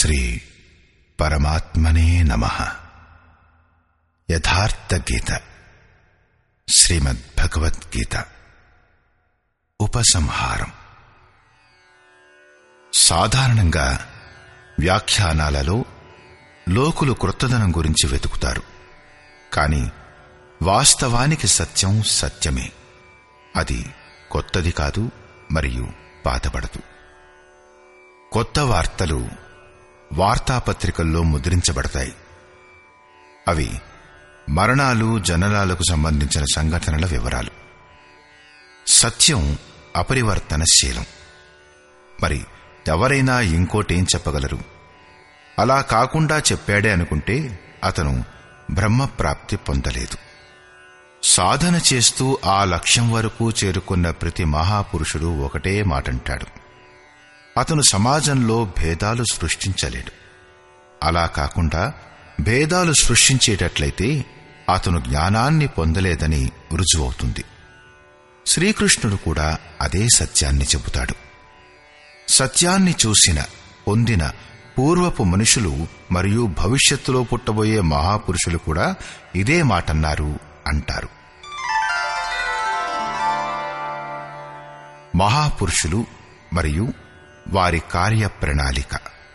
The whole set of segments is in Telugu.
శ్రీ పరమాత్మనే నమ యథార్థ గీత శ్రీమద్ భగవద్గీత ఉపసంహారం సాధారణంగా వ్యాఖ్యానాలలో లోకులు కృతదనం గురించి వెతుకుతారు కాని వాస్తవానికి సత్యం సత్యమే అది కొత్తది కాదు మరియు పాతపడదు కొత్త వార్తలు వార్తాపత్రికల్లో ముద్రించబడతాయి అవి మరణాలు జననాలకు సంబంధించిన సంఘటనల వివరాలు సత్యం అపరివర్తనశీలం మరి ఎవరైనా ఇంకోటేం చెప్పగలరు అలా కాకుండా చెప్పాడే అనుకుంటే అతను బ్రహ్మప్రాప్తి పొందలేదు సాధన చేస్తూ ఆ లక్ష్యం వరకు చేరుకున్న ప్రతి మహాపురుషుడు ఒకటే మాటంటాడు అతను సమాజంలో భేదాలు సృష్టించలేడు అలా కాకుండా భేదాలు సృష్టించేటట్లయితే అతను జ్ఞానాన్ని పొందలేదని రుజువవుతుంది శ్రీకృష్ణుడు కూడా అదే సత్యాన్ని చెబుతాడు సత్యాన్ని చూసిన పొందిన పూర్వపు మనుషులు మరియు భవిష్యత్తులో పుట్టబోయే మహాపురుషులు కూడా ఇదే మాటన్నారు అంటారు మహాపురుషులు మరియు వారి కార్య ప్రణాళిక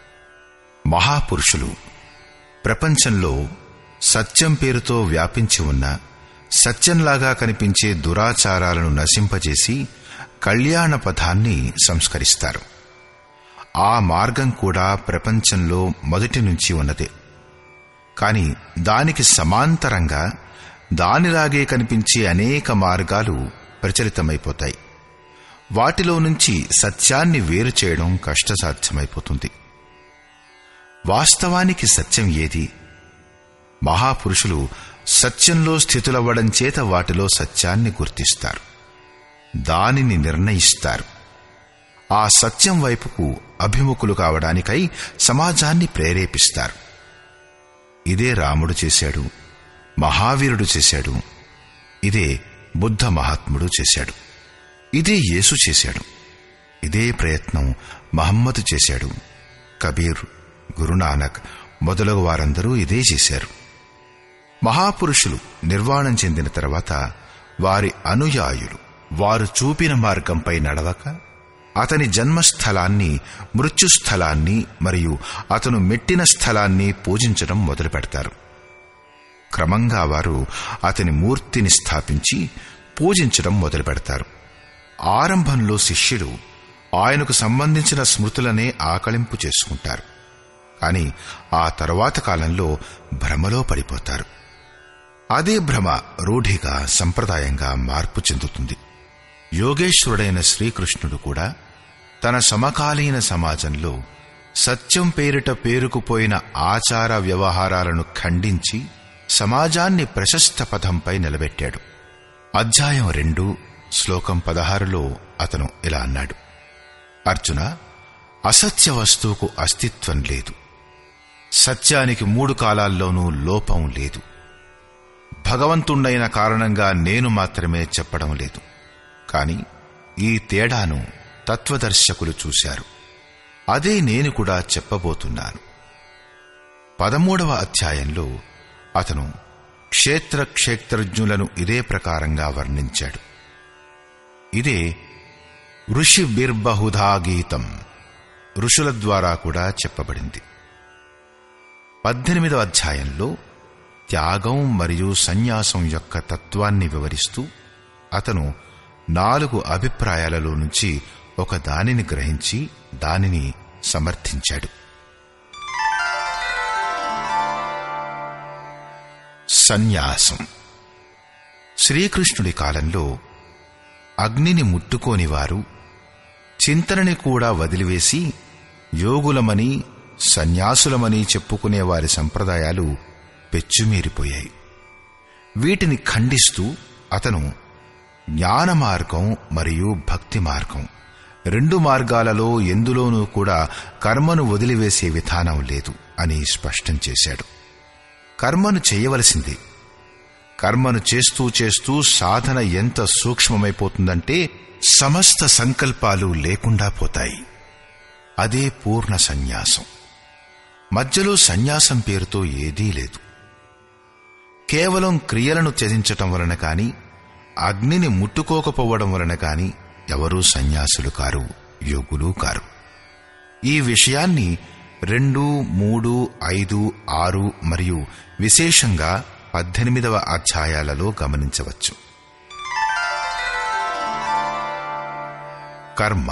మహాపురుషులు ప్రపంచంలో సత్యం పేరుతో వ్యాపించి ఉన్న సత్యంలాగా కనిపించే దురాచారాలను నశింపజేసి కళ్యాణ పథాన్ని సంస్కరిస్తారు ఆ మార్గం కూడా ప్రపంచంలో మొదటి నుంచి ఉన్నదే కాని దానికి సమాంతరంగా దానిలాగే కనిపించే అనేక మార్గాలు ప్రచలితమైపోతాయి వాటిలో నుంచి సత్యాన్ని వేరు చేయడం కష్టసాధ్యమైపోతుంది వాస్తవానికి సత్యం ఏది మహాపురుషులు సత్యంలో స్థితులవ్వడం చేత వాటిలో సత్యాన్ని గుర్తిస్తారు దానిని నిర్ణయిస్తారు ఆ సత్యం వైపుకు అభిముఖులు కావడానికై సమాజాన్ని ప్రేరేపిస్తారు ఇదే రాముడు చేశాడు మహావీరుడు చేశాడు ఇదే బుద్ధ మహాత్ముడు చేశాడు ఇదే యేసు చేశాడు ఇదే ప్రయత్నం మహమ్మద్ చేశాడు కబీర్ గురునానక్ మొదలగు వారందరూ ఇదే చేశారు మహాపురుషులు నిర్వాణం చెందిన తర్వాత వారి అనుయాయులు వారు చూపిన మార్గంపై నడవక అతని జన్మస్థలాన్ని మృత్యుస్థలాన్ని మరియు అతను మెట్టిన స్థలాన్ని పూజించడం మొదలు పెడతారు క్రమంగా వారు అతని మూర్తిని స్థాపించి పూజించడం మొదలు పెడతారు ఆరంభంలో శిష్యులు ఆయనకు సంబంధించిన స్మృతులనే ఆకళింపు చేసుకుంటారు కాని ఆ తరువాత కాలంలో భ్రమలో పడిపోతారు అదే భ్రమ రూఢిగా సంప్రదాయంగా మార్పు చెందుతుంది యోగేశ్వరుడైన శ్రీకృష్ణుడు కూడా తన సమకాలీన సమాజంలో సత్యం పేరిట పేరుకుపోయిన ఆచార వ్యవహారాలను ఖండించి సమాజాన్ని ప్రశస్త పథంపై నిలబెట్టాడు అధ్యాయం రెండు శ్లోకం పదహారులో అతను ఇలా అన్నాడు అర్జున అసత్య వస్తువుకు అస్తిత్వం లేదు సత్యానికి మూడు కాలాల్లోనూ లోపం లేదు భగవంతుండైన కారణంగా నేను మాత్రమే చెప్పడం లేదు కాని ఈ తేడాను తత్వదర్శకులు చూశారు అదే నేను కూడా చెప్పబోతున్నాను పదమూడవ అధ్యాయంలో అతను క్షేత్ర క్షేత్రజ్ఞులను ఇదే ప్రకారంగా వర్ణించాడు ఇదే ఋషి బిర్బహుధా గీతం ఋషుల ద్వారా కూడా చెప్పబడింది పద్దెనిమిదవ అధ్యాయంలో త్యాగం మరియు సన్యాసం యొక్క తత్వాన్ని వివరిస్తూ అతను నాలుగు అభిప్రాయాలలో నుంచి ఒక దానిని గ్రహించి దానిని సమర్థించాడు సన్యాసం శ్రీకృష్ణుడి కాలంలో అగ్నిని ముట్టుకోని వారు చింతనని కూడా వదిలివేసి యోగులమని సన్యాసులమని చెప్పుకునే వారి సంప్రదాయాలు పెచ్చుమీరిపోయాయి వీటిని ఖండిస్తూ అతను జ్ఞాన మార్గం మరియు భక్తి మార్గం రెండు మార్గాలలో ఎందులోనూ కూడా కర్మను వదిలివేసే విధానం లేదు అని స్పష్టం చేశాడు కర్మను చేయవలసింది కర్మను చేస్తూ చేస్తూ సాధన ఎంత సూక్ష్మమైపోతుందంటే సమస్త సంకల్పాలు లేకుండా పోతాయి అదే పూర్ణ సన్యాసం మధ్యలో సన్యాసం పేరుతో ఏదీ లేదు కేవలం క్రియలను త్యజించటం వలన కాని అగ్నిని ముట్టుకోకపోవడం వలన కాని ఎవరూ సన్యాసులు కారు యోగులు కారు ఈ విషయాన్ని రెండు మూడు ఐదు ఆరు మరియు విశేషంగా పద్దెనిమిదవ అధ్యాయాలలో గమనించవచ్చు కర్మ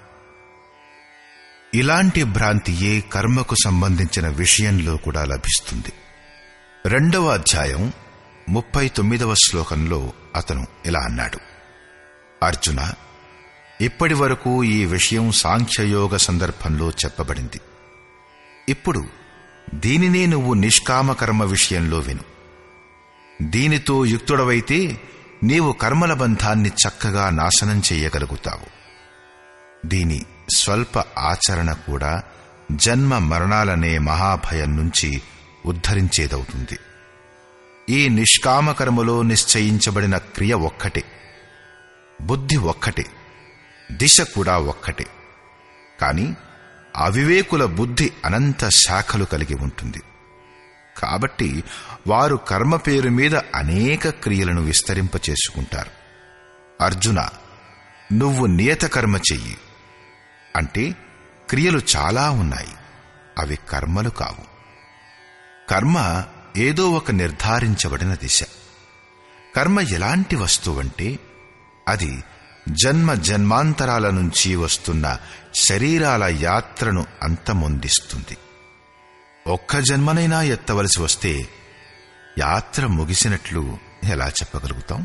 ఇలాంటి భ్రాంతియే కర్మకు సంబంధించిన విషయంలో కూడా లభిస్తుంది రెండవ అధ్యాయం ముప్పై తొమ్మిదవ శ్లోకంలో అతను ఇలా అన్నాడు అర్జున ఇప్పటి వరకు ఈ విషయం సాంఖ్యయోగ సందర్భంలో చెప్పబడింది ఇప్పుడు దీనినే నువ్వు నిష్కామ కర్మ విషయంలో విను దీనితో యుక్తుడవైతే నీవు కర్మల బంధాన్ని చక్కగా నాశనం చేయగలుగుతావు దీని స్వల్ప ఆచరణ కూడా జన్మ మరణాలనే మహాభయం నుంచి ఉద్ధరించేదవుతుంది ఈ నిష్కామ కర్మలో నిశ్చయించబడిన క్రియ ఒక్కటే బుద్ధి ఒక్కటే దిశ కూడా ఒక్కటే కాని అవివేకుల బుద్ధి అనంత శాఖలు కలిగి ఉంటుంది కాబట్టి వారు కర్మ పేరు మీద అనేక క్రియలను విస్తరింపచేసుకుంటారు అర్జున నువ్వు నియత కర్మ చెయ్యి అంటే క్రియలు చాలా ఉన్నాయి అవి కర్మలు కావు కర్మ ఏదో ఒక నిర్ధారించబడిన దిశ కర్మ ఎలాంటి వస్తువంటే అది జన్మ జన్మాంతరాల నుంచి వస్తున్న శరీరాల యాత్రను అంతమొందిస్తుంది ఒక్క జన్మనైనా ఎత్తవలసి వస్తే యాత్ర ముగిసినట్లు ఎలా చెప్పగలుగుతాం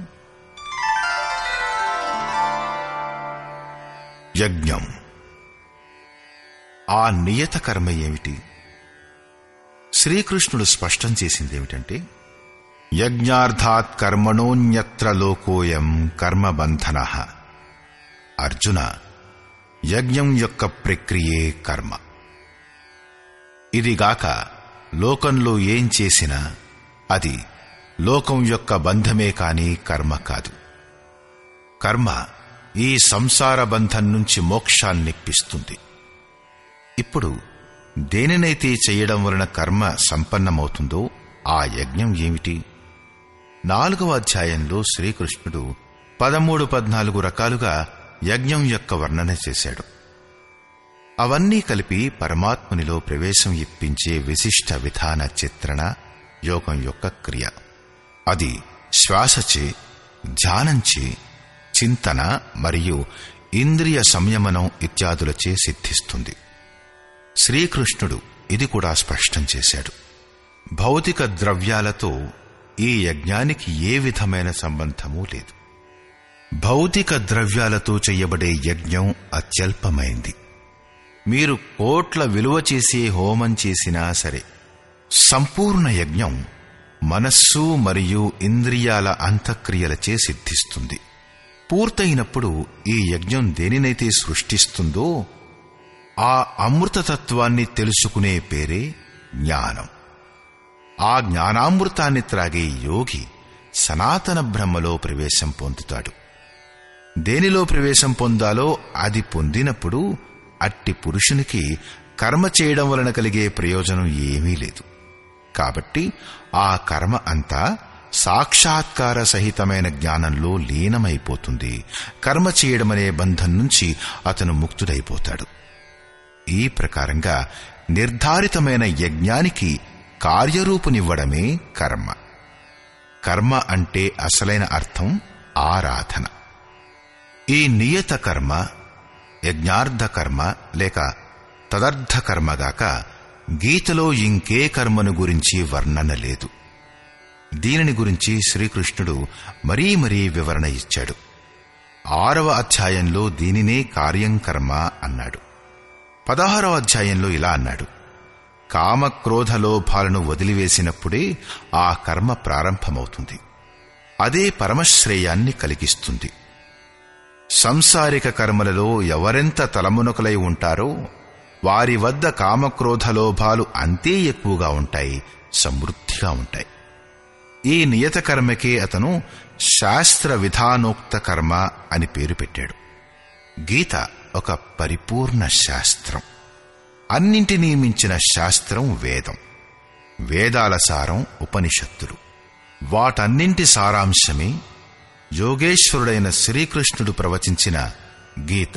యజ్ఞం ఆ నియత కర్మ ఏమిటి శ్రీకృష్ణుడు స్పష్టం చేసిందేమిటంటే యజ్ఞార్థాత్ కర్మణోన్యత్ర లోకోయం కర్మబంధన అర్జున యజ్ఞం యొక్క ప్రక్రియే కర్మ ఇదిగాక లోకంలో ఏం చేసినా అది లోకం యొక్క బంధమే కాని కర్మ కాదు కర్మ ఈ సంసార బంధం నుంచి మోక్షాన్నిప్పిస్తుంది ఇప్పుడు దేనినైతే చేయడం వలన కర్మ సంపన్నమవుతుందో ఆ యజ్ఞం ఏమిటి నాలుగవ అధ్యాయంలో శ్రీకృష్ణుడు పదమూడు పద్నాలుగు రకాలుగా యజ్ఞం యొక్క వర్ణన చేశాడు అవన్నీ కలిపి పరమాత్మునిలో ప్రవేశం ఇప్పించే విశిష్ట విధాన చిత్రణ యోగం యొక్క క్రియ అది శ్వాసచే ధ్యానంచే చింతన మరియు ఇంద్రియ సంయమనం ఇత్యాదులచే సిద్ధిస్తుంది శ్రీకృష్ణుడు ఇది కూడా స్పష్టం చేశాడు భౌతిక ద్రవ్యాలతో ఈ యజ్ఞానికి ఏ విధమైన సంబంధమూ లేదు భౌతిక ద్రవ్యాలతో చెయ్యబడే యజ్ఞం అత్యల్పమైంది మీరు కోట్ల విలువ చేసే హోమం చేసినా సరే సంపూర్ణ యజ్ఞం మనస్సు మరియు ఇంద్రియాల అంతఃక్రియలచే సిద్ధిస్తుంది పూర్తయినప్పుడు ఈ యజ్ఞం దేనినైతే సృష్టిస్తుందో ఆ అమృతతత్వాన్ని తెలుసుకునే పేరే జ్ఞానం ఆ జ్ఞానామృతాన్ని త్రాగే యోగి సనాతన బ్రహ్మలో ప్రవేశం పొందుతాడు దేనిలో ప్రవేశం పొందాలో అది పొందినప్పుడు అట్టి పురుషునికి కర్మ చేయడం వలన కలిగే ప్రయోజనం ఏమీ లేదు కాబట్టి ఆ కర్మ అంతా సాక్షాత్కార సహితమైన జ్ఞానంలో లీనమైపోతుంది కర్మ చేయడమనే బంధం నుంచి అతను ముక్తుడైపోతాడు ఈ ప్రకారంగా నిర్ధారితమైన యజ్ఞానికి కార్యరూపునివ్వడమే కర్మ కర్మ అంటే అసలైన అర్థం ఆరాధన ఈ నియత కర్మ యజ్ఞార్థ కర్మ లేక తదర్థ కర్మగాక గీతలో ఇంకే కర్మను గురించి వర్ణన లేదు దీనిని గురించి శ్రీకృష్ణుడు మరీ మరీ వివరణ ఇచ్చాడు ఆరవ అధ్యాయంలో దీనినే కార్యం కర్మ అన్నాడు పదహారవ అధ్యాయంలో ఇలా అన్నాడు కామక్రోధలోభాలను వదిలివేసినప్పుడే ఆ కర్మ ప్రారంభమవుతుంది అదే పరమశ్రేయాన్ని కలిగిస్తుంది సంసారిక కర్మలలో ఎవరెంత తలమునకలై ఉంటారో వారి వద్ద కామక్రోధలోభాలు అంతే ఎక్కువగా ఉంటాయి సమృద్ధిగా ఉంటాయి ఈ నియత కర్మకే అతను శాస్త్ర విధానోక్త కర్మ అని పేరు పెట్టాడు గీత ఒక పరిపూర్ణ శాస్త్రం అన్నింటినీ మించిన శాస్త్రం వేదం వేదాల సారం ఉపనిషత్తులు వాటన్నింటి సారాంశమే యోగేశ్వరుడైన శ్రీకృష్ణుడు ప్రవచించిన గీత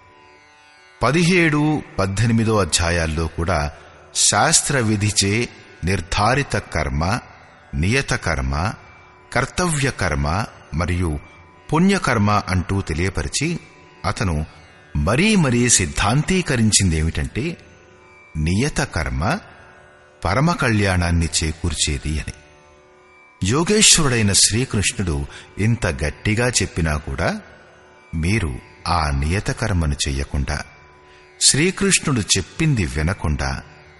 పదిహేడు పద్దెనిమిదో అధ్యాయాల్లో కూడా శాస్త్ర విధిచే నిర్ధారిత కర్మ నియత కర్మ కర్తవ్య కర్మ మరియు పుణ్యకర్మ అంటూ తెలియపరిచి అతను మరీ మరీ సిద్ధాంతీకరించిందేమిటంటే నియత కర్మ పరమ కళ్యాణాన్ని చేకూర్చేది అని యోగేశ్వరుడైన శ్రీకృష్ణుడు ఇంత గట్టిగా చెప్పినా కూడా మీరు ఆ నియత కర్మను చెయ్యకుండా శ్రీకృష్ణుడు చెప్పింది వినకుండా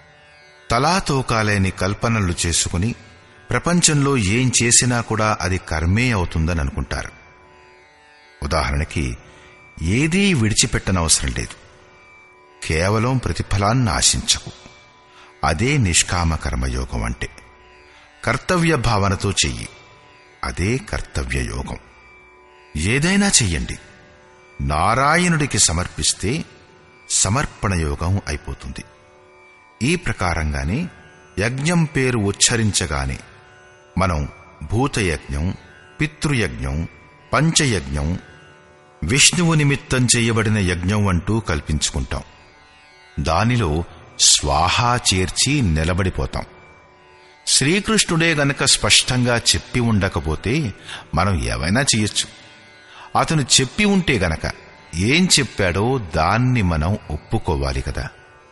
తలాతోకాలేని కల్పనలు చేసుకుని ప్రపంచంలో ఏం చేసినా కూడా అది కర్మే అవుతుందని అనుకుంటారు ఉదాహరణకి ఏదీ విడిచిపెట్టనవసరం లేదు కేవలం ప్రతిఫలాన్ని ఆశించకు అదే నిష్కామ కర్మయోగం అంటే కర్తవ్య భావనతో చెయ్యి అదే కర్తవ్య యోగం ఏదైనా చెయ్యండి నారాయణుడికి సమర్పిస్తే సమర్పణ యోగం అయిపోతుంది ఈ ప్రకారంగానే యజ్ఞం పేరు ఉచ్చరించగానే మనం భూతయజ్ఞం పితృయజ్ఞం పంచయజ్ఞం విష్ణువు నిమిత్తం చేయబడిన యజ్ఞం అంటూ కల్పించుకుంటాం దానిలో స్వాహా చేర్చి నిలబడిపోతాం శ్రీకృష్ణుడే గనక స్పష్టంగా చెప్పి ఉండకపోతే మనం ఏవైనా చేయొచ్చు అతను చెప్పి ఉంటే గనక ఏం చెప్పాడో దాన్ని మనం ఒప్పుకోవాలి కదా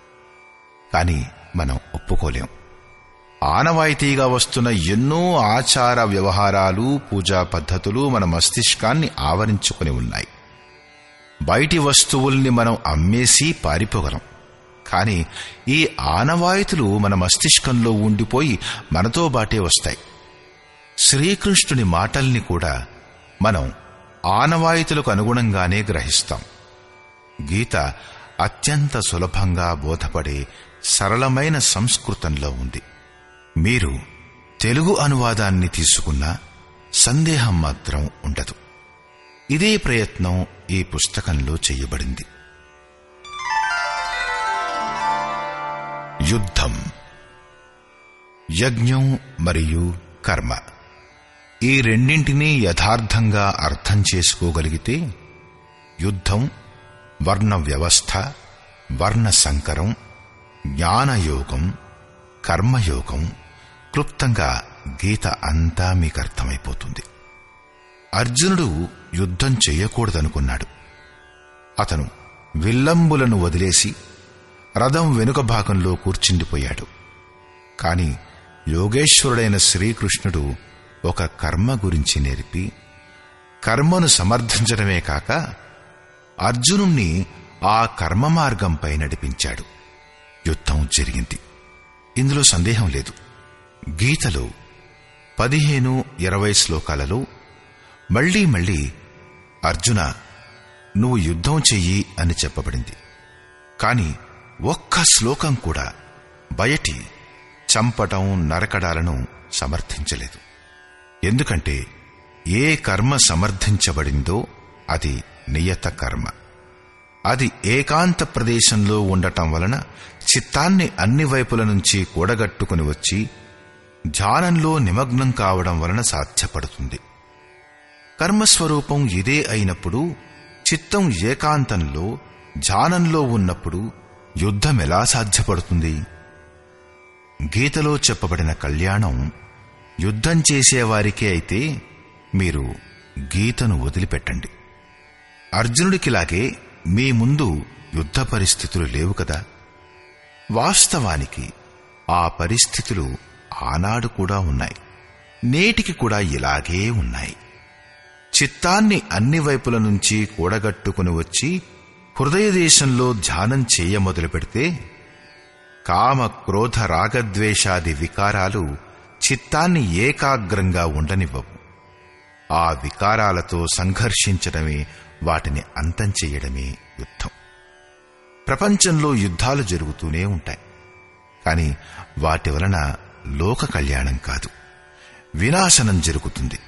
కానీ మనం ఒప్పుకోలేం ఆనవాయితీగా వస్తున్న ఎన్నో ఆచార వ్యవహారాలు పూజా పద్ధతులు మన మస్తిష్కాన్ని ఆవరించుకుని ఉన్నాయి బయటి వస్తువుల్ని మనం అమ్మేసి పారిపోగలం కానీ ఈ ఆనవాయితులు మన మస్తిష్కంలో ఉండిపోయి మనతో బాటే వస్తాయి శ్రీకృష్ణుని మాటల్ని కూడా మనం ఆనవాయితులకు అనుగుణంగానే గ్రహిస్తాం గీత అత్యంత సులభంగా బోధపడే సరళమైన సంస్కృతంలో ఉంది మీరు తెలుగు అనువాదాన్ని తీసుకున్నా సందేహం మాత్రం ఉండదు ఇదే ప్రయత్నం ఈ పుస్తకంలో చేయబడింది యుద్ధం యజ్ఞం మరియు కర్మ ఈ రెండింటినీ యథార్థంగా అర్థం చేసుకోగలిగితే యుద్ధం వర్ణ వ్యవస్థ వర్ణ సంకరం జ్ఞానయోగం కర్మయోగం క్లుప్తంగా గీత అంతా మీకు అర్థమైపోతుంది అర్జునుడు యుద్ధం చెయ్యకూడదనుకున్నాడు అతను విల్లంబులను వదిలేసి రథం వెనుక భాగంలో కూర్చుండిపోయాడు కాని యోగేశ్వరుడైన శ్రీకృష్ణుడు ఒక కర్మ గురించి నేర్పి కర్మను సమర్థించడమే కాక అర్జునుణ్ణి ఆ కర్మ మార్గంపై నడిపించాడు యుద్ధం జరిగింది ఇందులో సందేహం లేదు గీతలో పదిహేను ఇరవై శ్లోకాలలో మళ్లీ మళ్లీ అర్జున నువ్వు యుద్ధం చెయ్యి అని చెప్పబడింది కాని ఒక్క శ్లోకం కూడా బయటి చంపటం నరకడాలను సమర్థించలేదు ఎందుకంటే ఏ కర్మ సమర్థించబడిందో అది నియత కర్మ అది ఏకాంత ప్రదేశంలో ఉండటం వలన చిత్తాన్ని అన్ని వైపుల నుంచి కూడగట్టుకుని వచ్చి ధ్యానంలో నిమగ్నం కావడం వలన సాధ్యపడుతుంది కర్మస్వరూపం ఇదే అయినప్పుడు చిత్తం ఏకాంతంలో ధ్యానంలో ఉన్నప్పుడు యుద్ధం ఎలా సాధ్యపడుతుంది గీతలో చెప్పబడిన కళ్యాణం యుద్ధం చేసేవారికే అయితే మీరు గీతను వదిలిపెట్టండి అర్జునుడికిలాగే మీ ముందు యుద్ధ పరిస్థితులు లేవు కదా వాస్తవానికి ఆ పరిస్థితులు ఆనాడు కూడా ఉన్నాయి నేటికి కూడా ఇలాగే ఉన్నాయి చిత్తాన్ని అన్ని వైపుల నుంచి కూడగట్టుకుని వచ్చి హృదయదేశంలో ధ్యానం చేయ మొదలు పెడితే కామ క్రోధ రాగద్వేషాది వికారాలు చిత్తాన్ని ఏకాగ్రంగా ఉండనివ్వవు ఆ వికారాలతో సంఘర్షించడమే వాటిని అంతం చేయడమే యుద్ధం ప్రపంచంలో యుద్ధాలు జరుగుతూనే ఉంటాయి కానీ వాటి వలన లోక కళ్యాణం కాదు వినాశనం జరుగుతుంది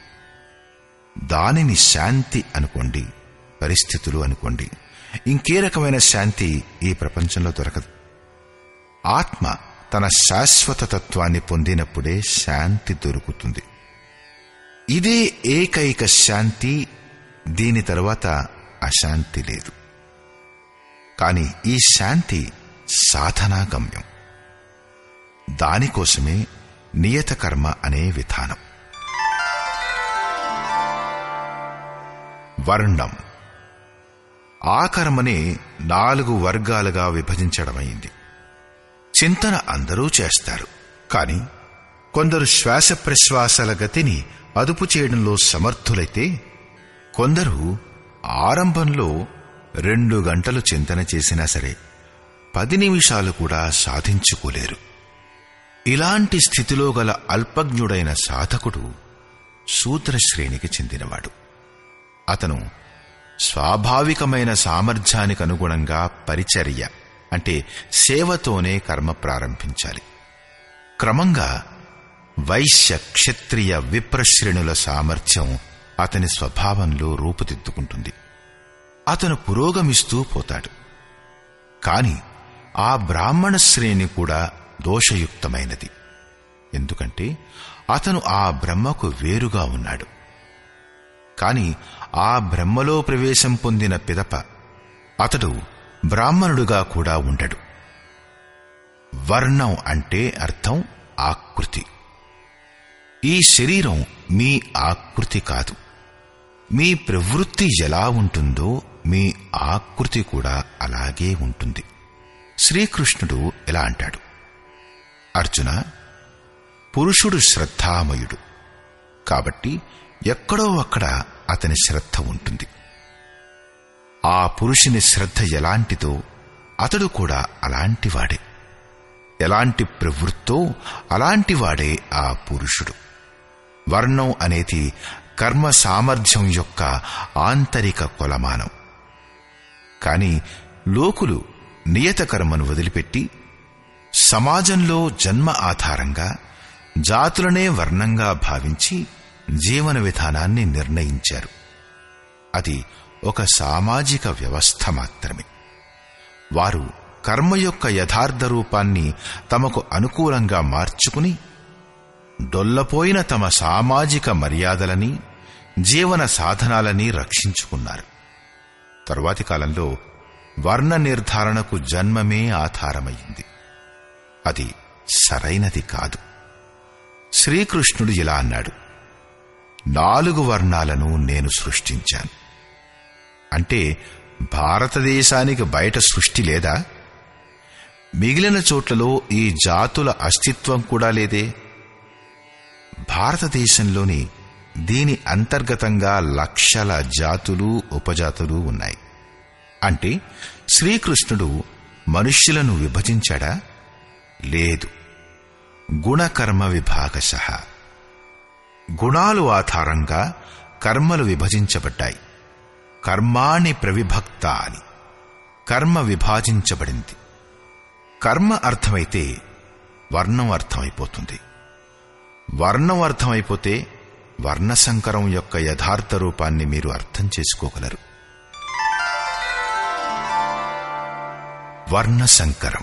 దానిని శాంతి అనుకోండి పరిస్థితులు అనుకోండి ఇంకే రకమైన శాంతి ఈ ప్రపంచంలో దొరకదు ఆత్మ తన శాశ్వత తత్వాన్ని పొందినప్పుడే శాంతి దొరుకుతుంది ఇదే ఏకైక శాంతి దీని తరువాత అశాంతి లేదు కాని ఈ శాంతి సాధనా గమ్యం దానికోసమే నియత కర్మ అనే విధానం వర్ణం ఆ కర్మనే నాలుగు వర్గాలుగా విభజించడమైంది చింతన అందరూ చేస్తారు కాని కొందరు శ్వాస ప్రశ్వాసల గతిని అదుపు చేయడంలో సమర్థులైతే కొందరు ఆరంభంలో రెండు గంటలు చింతన చేసినా సరే పది నిమిషాలు కూడా సాధించుకోలేరు ఇలాంటి స్థితిలో గల అల్పజ్ఞుడైన సాధకుడు శూద్ర శ్రేణికి చెందినవాడు అతను స్వాభావికమైన సామర్థ్యానికి అనుగుణంగా పరిచర్య అంటే సేవతోనే కర్మ ప్రారంభించాలి క్రమంగా వైశ్య క్షత్రియ విప్రశ్రేణుల సామర్థ్యం అతని స్వభావంలో రూపుదిద్దుకుంటుంది అతను పురోగమిస్తూ పోతాడు కాని ఆ బ్రాహ్మణ శ్రేణి కూడా దోషయుక్తమైనది ఎందుకంటే అతను ఆ బ్రహ్మకు వేరుగా ఉన్నాడు కాని ఆ బ్రహ్మలో ప్రవేశం పొందిన పిదప అతడు బ్రాహ్మణుడుగా కూడా ఉండడు వర్ణం అంటే అర్థం ఆకృతి ఈ శరీరం మీ ఆకృతి కాదు మీ ప్రవృత్తి ఎలా ఉంటుందో మీ ఆకృతి కూడా అలాగే ఉంటుంది శ్రీకృష్ణుడు ఎలా అంటాడు అర్జున పురుషుడు శ్రద్ధామయుడు కాబట్టి ఎక్కడో అక్కడ అతని శ్రద్ధ ఉంటుంది ఆ పురుషుని శ్రద్ధ ఎలాంటిదో అతడు కూడా అలాంటివాడే ఎలాంటి ప్రవృత్తో అలాంటివాడే ఆ పురుషుడు వర్ణం అనేది కర్మ సామర్థ్యం యొక్క ఆంతరిక కొలమానం కాని లోకులు నియత కర్మను వదిలిపెట్టి సమాజంలో జన్మ ఆధారంగా జాతులనే వర్ణంగా భావించి జీవన విధానాన్ని నిర్ణయించారు అది ఒక సామాజిక వ్యవస్థ మాత్రమే వారు కర్మ యొక్క యథార్థ రూపాన్ని తమకు అనుకూలంగా మార్చుకుని డొల్లపోయిన తమ సామాజిక మర్యాదలని జీవన సాధనాలని రక్షించుకున్నారు తరువాతి కాలంలో వర్ణ నిర్ధారణకు జన్మమే ఆధారమైంది అది సరైనది కాదు శ్రీకృష్ణుడు ఇలా అన్నాడు నాలుగు వర్ణాలను నేను సృష్టించాను అంటే భారతదేశానికి బయట సృష్టి లేదా మిగిలిన చోట్లలో ఈ జాతుల అస్తిత్వం కూడా లేదే భారతదేశంలోని దీని అంతర్గతంగా లక్షల జాతులు ఉపజాతులు ఉన్నాయి అంటే శ్రీకృష్ణుడు మనుష్యులను విభజించాడా లేదు గుణకర్మ విభాగశ గుణాలు ఆధారంగా కర్మలు విభజించబడ్డాయి కర్మాణి ప్రవిభక్త అని కర్మ విభాజించబడింది కర్మ అర్థమైతే వర్ణం అర్థమైపోతుంది వర్ణం అర్థమైపోతే వర్ణసంకరం యొక్క యథార్థ రూపాన్ని మీరు అర్థం చేసుకోగలరు వర్ణసంకరం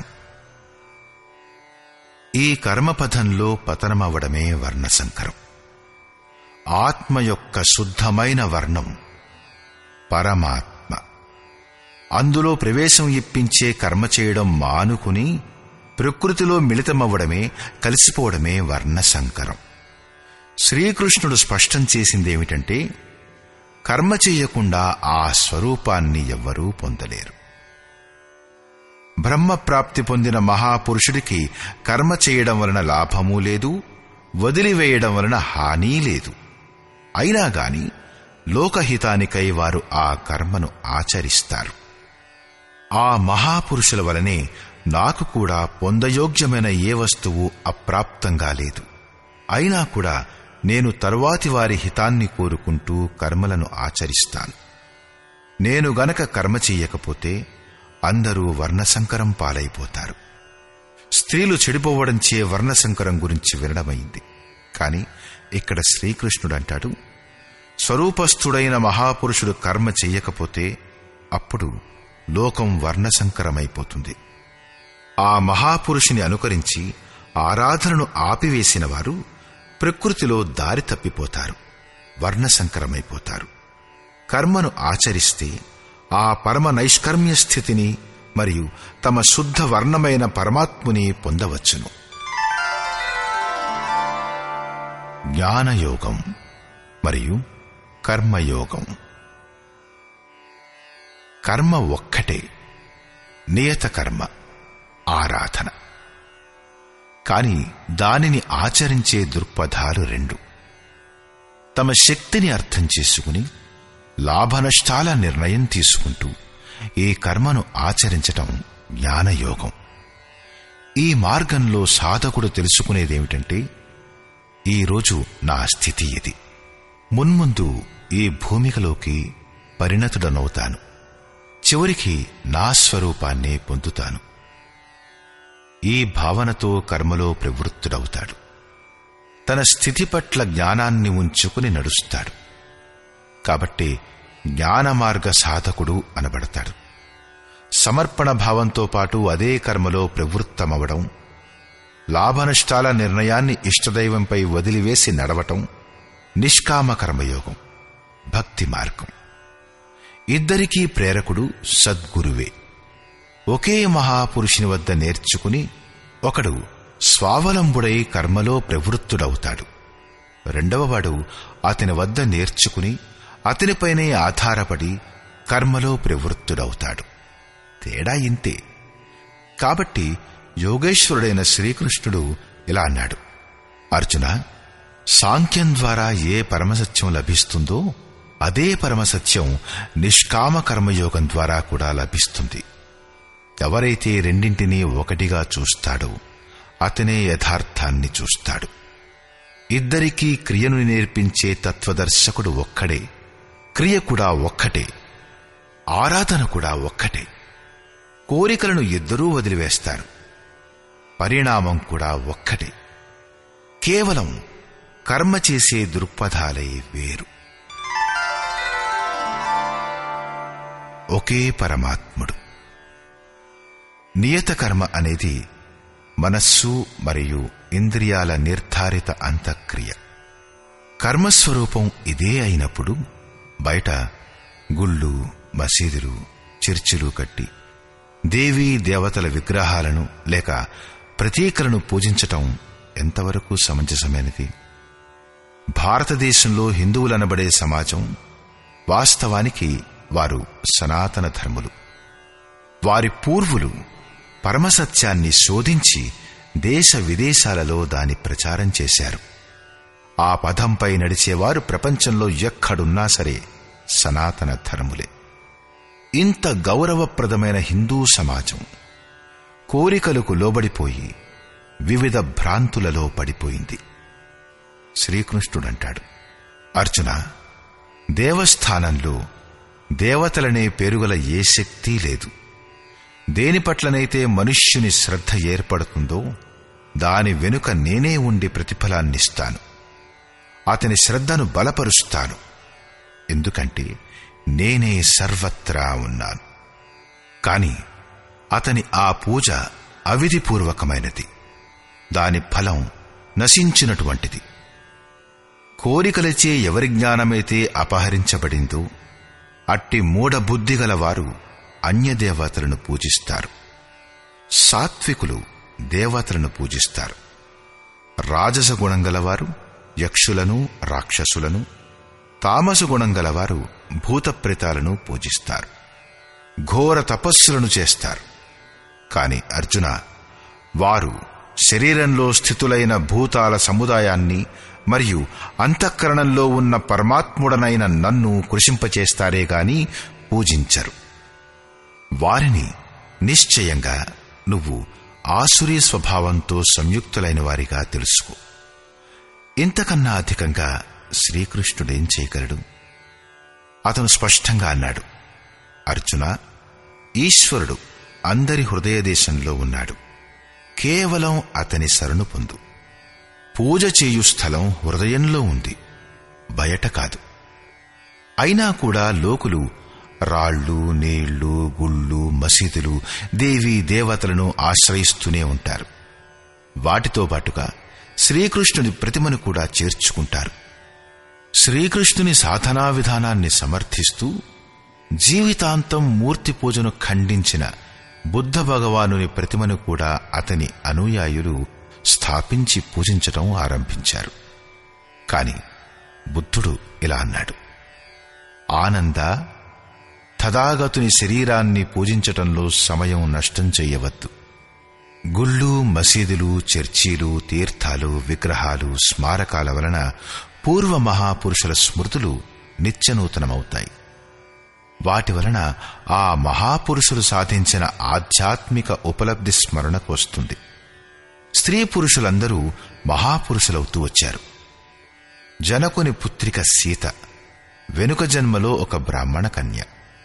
ఈ కర్మపథంలో పతనమవ్వడమే వర్ణసంకరం ఆత్మ యొక్క శుద్ధమైన వర్ణం పరమాత్మ అందులో ప్రవేశం ఇప్పించే కర్మ చేయడం మానుకుని ప్రకృతిలో మిళితమవ్వడమే కలిసిపోవడమే వర్ణసంకరం శ్రీకృష్ణుడు స్పష్టం చేసిందేమిటంటే కర్మ చేయకుండా ఆ స్వరూపాన్ని ఎవ్వరూ పొందలేరు బ్రహ్మ ప్రాప్తి పొందిన మహాపురుషుడికి కర్మ చేయడం వలన లాభమూ లేదు వదిలివేయడం వలన హాని లేదు అయినా గాని లోకహితానికై వారు ఆ కర్మను ఆచరిస్తారు ఆ మహాపురుషుల వలనే నాకు కూడా పొందయోగ్యమైన ఏ వస్తువు అప్రాప్తంగా లేదు అయినా కూడా నేను తరువాతి వారి హితాన్ని కోరుకుంటూ కర్మలను ఆచరిస్తాను నేను గనక కర్మ చెయ్యకపోతే అందరూ వర్ణసంకరం పాలైపోతారు స్త్రీలు చెడిపోవడంచే వర్ణసంకరం గురించి వినడమైంది కాని ఇక్కడ శ్రీకృష్ణుడు అంటాడు స్వరూపస్థుడైన మహాపురుషుడు కర్మ చెయ్యకపోతే అప్పుడు లోకం వర్ణసంకరమైపోతుంది ఆ మహాపురుషుని అనుకరించి ఆరాధనను ఆపివేసిన వారు ప్రకృతిలో దారి తప్పిపోతారు వర్ణసంకరమైపోతారు కర్మను ఆచరిస్తే ఆ పరమ నైష్కర్మ్య స్థితిని మరియు తమ శుద్ధ వర్ణమైన పరమాత్ముని పొందవచ్చును జ్ఞానయోగం మరియు కర్మయోగం కర్మ ఒక్కటే నియత కర్మ ఆరాధన కాని దానిని ఆచరించే దృక్పథాలు రెండు తమ శక్తిని అర్థం చేసుకుని లాభనష్టాల నిర్ణయం తీసుకుంటూ ఈ కర్మను ఆచరించటం జ్ఞానయోగం ఈ మార్గంలో సాధకుడు తెలుసుకునేదేమిటంటే ఈరోజు నా స్థితి ఇది మున్ముందు ఈ భూమికలోకి పరిణతుడనవుతాను చివరికి నా స్వరూపాన్నే పొందుతాను ఈ భావనతో కర్మలో ప్రవృత్తుడవుతాడు తన స్థితి పట్ల జ్ఞానాన్ని ఉంచుకుని నడుస్తాడు కాబట్టి జ్ఞాన మార్గ సాధకుడు అనబడతాడు సమర్పణ భావంతో పాటు అదే కర్మలో ప్రవృత్తమవడం లాభనష్టాల నిర్ణయాన్ని ఇష్టదైవంపై వదిలివేసి నడవటం నిష్కామ కర్మయోగం భక్తి మార్గం ఇద్దరికీ ప్రేరకుడు సద్గురువే ఒకే మహాపురుషుని వద్ద నేర్చుకుని ఒకడు స్వావలంబుడై కర్మలో ప్రవృత్తుడవుతాడు రెండవవాడు అతని వద్ద నేర్చుకుని అతనిపైనే ఆధారపడి కర్మలో ప్రవృత్తుడవుతాడు తేడా ఇంతే కాబట్టి యోగేశ్వరుడైన శ్రీకృష్ణుడు ఇలా అన్నాడు అర్జున సాంఖ్యం ద్వారా ఏ పరమసత్యం లభిస్తుందో అదే పరమసత్యం నిష్కామ కర్మయోగం ద్వారా కూడా లభిస్తుంది ఎవరైతే రెండింటినీ ఒకటిగా చూస్తాడో అతనే యథార్థాన్ని చూస్తాడు ఇద్దరికీ క్రియను నేర్పించే తత్వదర్శకుడు ఒక్కడే క్రియ కూడా ఒక్కటే ఆరాధన కూడా ఒక్కటే కోరికలను ఇద్దరూ వదిలివేస్తారు పరిణామం కూడా ఒక్కటే కేవలం కర్మ చేసే దృక్పథాలే వేరు ఒకే పరమాత్ముడు నియత కర్మ అనేది మనస్సు మరియు ఇంద్రియాల నిర్ధారిత అంతక్రియ కర్మస్వరూపం ఇదే అయినప్పుడు బయట గుళ్ళు మసీదులు చర్చిలు కట్టి దేవీ దేవతల విగ్రహాలను లేక ప్రతీకలను పూజించటం ఎంతవరకు సమంజసమైనది భారతదేశంలో హిందువులనబడే సమాజం వాస్తవానికి వారు సనాతన ధర్ములు వారి పూర్వులు పరమసత్యాన్ని శోధించి దేశ విదేశాలలో దాని ప్రచారం చేశారు ఆ పదంపై నడిచేవారు ప్రపంచంలో ఎక్కడున్నా సరే సనాతన ధర్ములే ఇంత గౌరవప్రదమైన హిందూ సమాజం కోరికలకు లోబడిపోయి వివిధ భ్రాంతులలో పడిపోయింది శ్రీకృష్ణుడంటాడు అర్జున దేవస్థానంలో దేవతలనే పేరుగల ఏ శక్తి లేదు దేని పట్లనైతే మనుష్యుని శ్రద్ధ ఏర్పడుతుందో దాని వెనుక నేనే ఉండి ప్రతిఫలాన్నిస్తాను అతని శ్రద్ధను బలపరుస్తాను ఎందుకంటే నేనే సర్వత్రా ఉన్నాను కాని అతని ఆ పూజ అవిధిపూర్వకమైనది దాని ఫలం నశించినటువంటిది కోరికలచే ఎవరి జ్ఞానమైతే అపహరించబడిందో అట్టి మూఢబుద్ధిగల వారు అన్యదేవతలను పూజిస్తారు సాత్వికులు దేవతలను పూజిస్తారు రాజస గుణం గలవారు యక్షులను రాక్షసులను తామస గుణం గలవారు భూతప్రేతాలను పూజిస్తారు ఘోర తపస్సులను చేస్తారు కాని అర్జున వారు శరీరంలో స్థితులైన భూతాల సముదాయాన్ని మరియు అంతఃకరణంలో ఉన్న పరమాత్ముడనైన నన్ను కృషింపచేస్తారే గాని పూజించరు వారిని నిశ్చయంగా నువ్వు ఆసురీ స్వభావంతో సంయుక్తులైన వారిగా తెలుసుకో ఇంతకన్నా అధికంగా శ్రీకృష్ణుడేం చేయగలడు అతను స్పష్టంగా అన్నాడు అర్జున ఈశ్వరుడు అందరి హృదయ దేశంలో ఉన్నాడు కేవలం అతని శరణు పొందు పూజ చేయు స్థలం హృదయంలో ఉంది బయట కాదు అయినా కూడా లోకులు రాళ్ళు నీళ్లు గుళ్ళు మసీదులు దేవీ దేవతలను ఆశ్రయిస్తూనే ఉంటారు వాటితో పాటుగా శ్రీకృష్ణుని ప్రతిమను కూడా చేర్చుకుంటారు శ్రీకృష్ణుని సాధనా విధానాన్ని సమర్థిస్తూ జీవితాంతం మూర్తి పూజను ఖండించిన బుద్ధ భగవానుని ప్రతిమను కూడా అతని అనుయాయులు స్థాపించి పూజించటం ఆరంభించారు కాని బుద్ధుడు ఇలా అన్నాడు ఆనంద తథాగతుని శరీరాన్ని పూజించటంలో సమయం నష్టం చెయ్యవద్దు గుళ్ళు మసీదులు చర్చీలు తీర్థాలు విగ్రహాలు స్మారకాల వలన పూర్వ మహాపురుషుల స్మృతులు నిత్యనూతనమవుతాయి వాటి వలన ఆ మహాపురుషులు సాధించిన ఆధ్యాత్మిక ఉపలబ్ధి స్మరణకు వస్తుంది స్త్రీ పురుషులందరూ మహాపురుషులవుతూ వచ్చారు జనకుని పుత్రిక సీత వెనుక జన్మలో ఒక బ్రాహ్మణ కన్య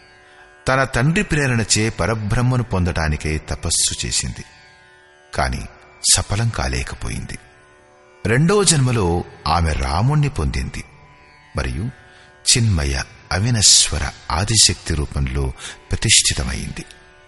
తన తండ్రి ప్రేరణచే పరబ్రహ్మను పొందటానికే తపస్సు చేసింది కాని సఫలం కాలేకపోయింది రెండో జన్మలో ఆమె రాముణ్ణి పొందింది మరియు చిన్మయ అవినశ్వర ఆదిశక్తి రూపంలో ప్రతిష్ఠితమైంది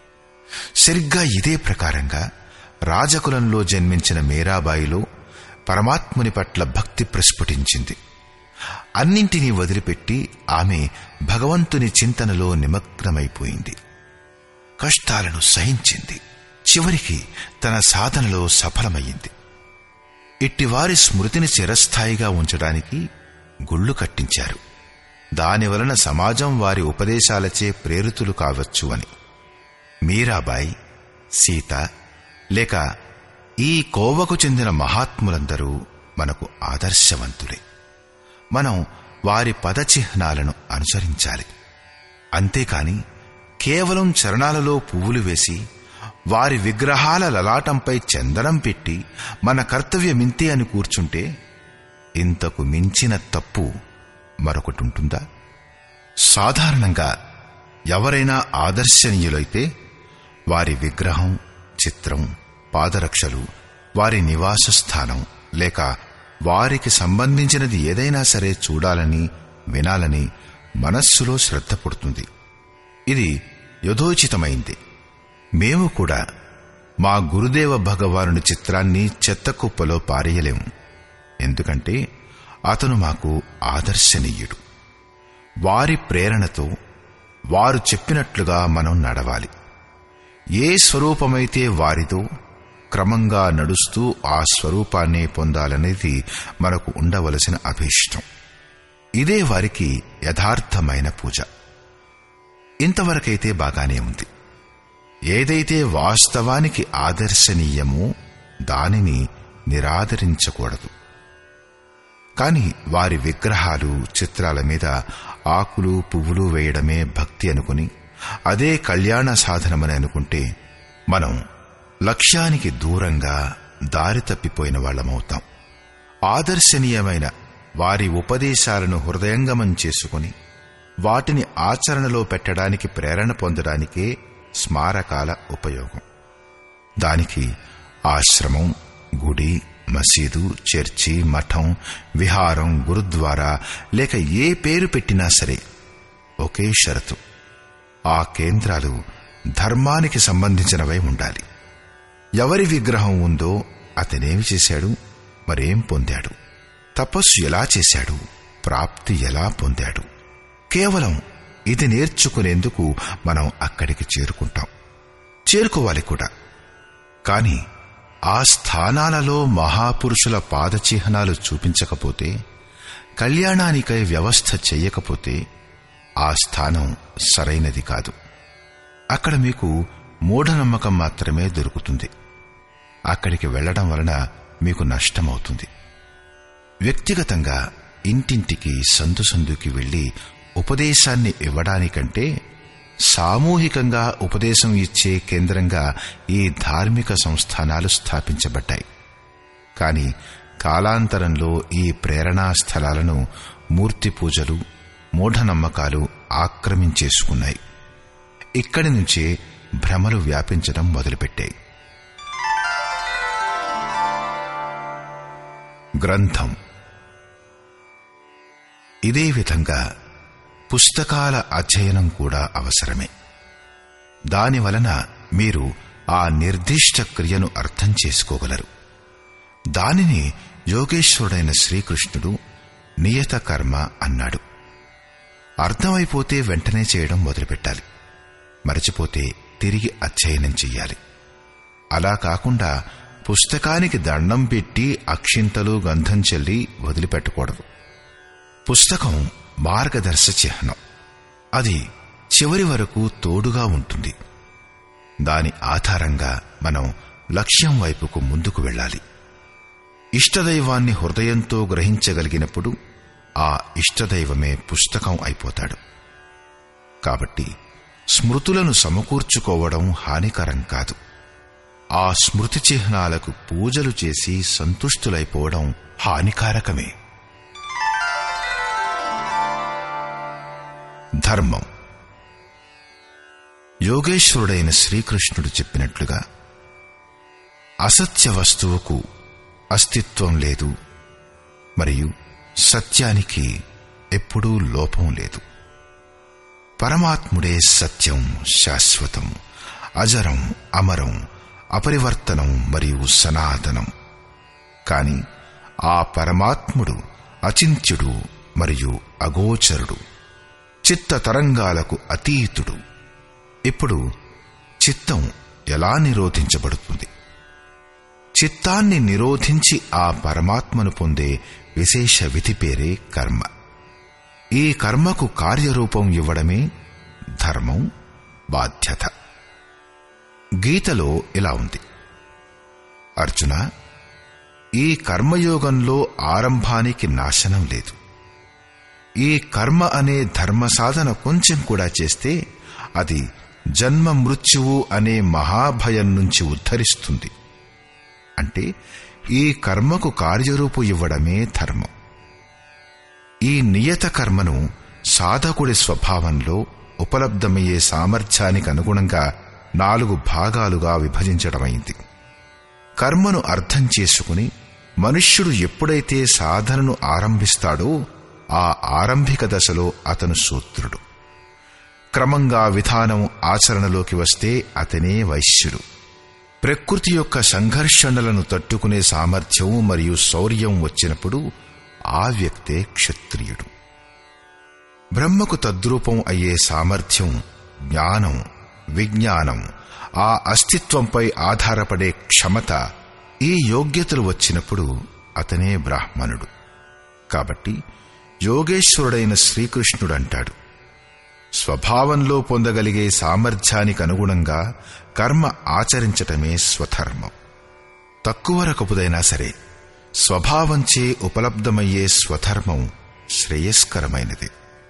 సరిగ్గా ఇదే ప్రకారంగా రాజకులంలో జన్మించిన మీరాబాయిలో పరమాత్ముని పట్ల భక్తి ప్రస్ఫుటించింది అన్నింటినీ వదిలిపెట్టి ఆమె భగవంతుని చింతనలో నిమగ్నమైపోయింది కష్టాలను సహించింది చివరికి తన సాధనలో సఫలమయ్యింది ఇట్టివారి స్మృతిని చిరస్థాయిగా ఉంచడానికి గుళ్ళు కట్టించారు దానివలన సమాజం వారి ఉపదేశాలచే ప్రేరితులు కావచ్చు అని మీరాబాయి సీత లేక ఈ కోవకు చెందిన మహాత్ములందరూ మనకు ఆదర్శవంతులే మనం వారి పదచిహ్నాలను అనుసరించాలి అంతేకాని కేవలం చరణాలలో పువ్వులు వేసి వారి విగ్రహాల లలాటంపై చందనం పెట్టి మన కర్తవ్యమింతే అని కూర్చుంటే ఇంతకు మించిన తప్పు మరొకటి ఉంటుందా సాధారణంగా ఎవరైనా ఆదర్శనీయులైతే వారి విగ్రహం చిత్రం పాదరక్షలు వారి నివాస స్థానం లేక వారికి సంబంధించినది ఏదైనా సరే చూడాలని వినాలని మనస్సులో శ్రద్ధ పుడుతుంది ఇది యథోచితమైంది మేము కూడా మా గురుదేవ భగవానుని చిత్రాన్ని చెత్త కుప్పలో పారేయలేము ఎందుకంటే అతను మాకు ఆదర్శనీయుడు వారి ప్రేరణతో వారు చెప్పినట్లుగా మనం నడవాలి ఏ స్వరూపమైతే వారిదో క్రమంగా నడుస్తూ ఆ స్వరూపాన్ని పొందాలనేది మనకు ఉండవలసిన అభీష్టం ఇదే వారికి యథార్థమైన పూజ ఇంతవరకైతే బాగానే ఉంది ఏదైతే వాస్తవానికి ఆదర్శనీయమో దానిని నిరాదరించకూడదు కాని వారి విగ్రహాలు చిత్రాల మీద ఆకులు పువ్వులు వేయడమే భక్తి అనుకుని అదే కళ్యాణ సాధనమని అనుకుంటే మనం లక్ష్యానికి దూరంగా దారి తప్పిపోయిన వాళ్ళమవుతాం ఆదర్శనీయమైన వారి ఉపదేశాలను హృదయంగమం చేసుకుని వాటిని ఆచరణలో పెట్టడానికి ప్రేరణ పొందడానికే స్మారకాల ఉపయోగం దానికి ఆశ్రమం గుడి మసీదు చర్చి మఠం విహారం గురుద్వారా లేక ఏ పేరు పెట్టినా సరే ఒకే షరతు ఆ కేంద్రాలు ధర్మానికి సంబంధించినవై ఉండాలి ఎవరి విగ్రహం ఉందో అతనేమి చేశాడు మరేం పొందాడు తపస్సు ఎలా చేశాడు ప్రాప్తి ఎలా పొందాడు కేవలం ఇది నేర్చుకునేందుకు మనం అక్కడికి చేరుకుంటాం చేరుకోవాలి కూడా కాని ఆ స్థానాలలో మహాపురుషుల పాదచిహ్నాలు చూపించకపోతే కళ్యాణానికై వ్యవస్థ చెయ్యకపోతే ఆ స్థానం సరైనది కాదు అక్కడ మీకు మూఢనమ్మకం మాత్రమే దొరుకుతుంది అక్కడికి వెళ్లడం వలన మీకు నష్టమవుతుంది వ్యక్తిగతంగా ఇంటింటికి సందు సందుకి వెళ్లి ఉపదేశాన్ని ఇవ్వడానికంటే సామూహికంగా ఉపదేశం ఇచ్చే కేంద్రంగా ఈ ధార్మిక సంస్థానాలు స్థాపించబడ్డాయి కాని కాలాంతరంలో ఈ ప్రేరణా స్థలాలను మూర్తి పూజలు మూఢనమ్మకాలు ఆక్రమించేసుకున్నాయి ఇక్కడి నుంచే భ్రమలు వ్యాపించడం మొదలుపెట్టాయి గ్రంథం ఇదే విధంగా పుస్తకాల అధ్యయనం కూడా అవసరమే దాని వలన మీరు ఆ నిర్దిష్ట క్రియను అర్థం చేసుకోగలరు దానిని యోగేశ్వరుడైన శ్రీకృష్ణుడు నియత కర్మ అన్నాడు అర్థమైపోతే వెంటనే చేయడం మొదలుపెట్టాలి మరచిపోతే తిరిగి అధ్యయనం చెయ్యాలి అలా కాకుండా పుస్తకానికి దండం పెట్టి అక్షింతలు గంధం చెల్లి వదిలిపెట్టకూడదు పుస్తకం మార్గదర్శ చిహ్నం అది చివరి వరకు తోడుగా ఉంటుంది దాని ఆధారంగా మనం లక్ష్యం వైపుకు ముందుకు వెళ్ళాలి ఇష్టదైవాన్ని హృదయంతో గ్రహించగలిగినప్పుడు ఆ ఇష్టదైవమే పుస్తకం అయిపోతాడు కాబట్టి స్మృతులను సమకూర్చుకోవడం హానికరం కాదు ఆ స్మృతి చిహ్నాలకు పూజలు చేసి సంతుష్టులైపోవడం హానికారకమే ధర్మం యోగేశ్వరుడైన శ్రీకృష్ణుడు చెప్పినట్లుగా అసత్య వస్తువుకు అస్తిత్వం లేదు మరియు సత్యానికి ఎప్పుడూ లోపం లేదు పరమాత్ముడే సత్యం శాశ్వతం అజరం అమరం అపరివర్తనం మరియు సనాతనం కాని ఆ పరమాత్ముడు అచింత్యుడు మరియు అగోచరుడు చిత్త తరంగాలకు అతీతుడు ఇప్పుడు చిత్తం ఎలా నిరోధించబడుతుంది చిత్తాన్ని నిరోధించి ఆ పరమాత్మను పొందే విశేష విధి పేరే కర్మ ఈ కర్మకు కార్యరూపం ఇవ్వడమే ధర్మం బాధ్యత గీతలో ఇలా ఉంది అర్జున ఈ కర్మయోగంలో ఆరంభానికి నాశనం లేదు ఈ కర్మ అనే ధర్మ సాధన కొంచెం కూడా చేస్తే అది జన్మ మృత్యువు అనే మహాభయం నుంచి ఉద్ధరిస్తుంది అంటే ఈ కర్మకు కార్యరూపు ఇవ్వడమే ధర్మం ఈ నియత కర్మను సాధకుడి స్వభావంలో ఉపలబ్ధమయ్యే సామర్థ్యానికి అనుగుణంగా నాలుగు భాగాలుగా విభజించడమైంది కర్మను అర్థం చేసుకుని మనుష్యుడు ఎప్పుడైతే సాధనను ఆరంభిస్తాడో ఆ ఆరంభిక దశలో అతను సూత్రుడు క్రమంగా విధానం ఆచరణలోకి వస్తే అతనే వైశ్యుడు ప్రకృతి యొక్క సంఘర్షణలను తట్టుకునే సామర్థ్యం మరియు శౌర్యం వచ్చినప్పుడు ఆ వ్యక్తే క్షత్రియుడు బ్రహ్మకు తద్రూపం అయ్యే సామర్థ్యం జ్ఞానం విజ్ఞానం ఆ అస్తిత్వంపై ఆధారపడే క్షమత ఈ యోగ్యతలు వచ్చినప్పుడు అతనే బ్రాహ్మణుడు కాబట్టి యోగేశ్వరుడైన శ్రీకృష్ణుడంటాడు స్వభావంలో పొందగలిగే సామర్థ్యానికి అనుగుణంగా కర్మ ఆచరించటమే స్వధర్మం తక్కువ రకపుదైనా సరే స్వభావంచే ఉపలబ్ధమయ్యే స్వధర్మం శ్రేయస్కరమైనది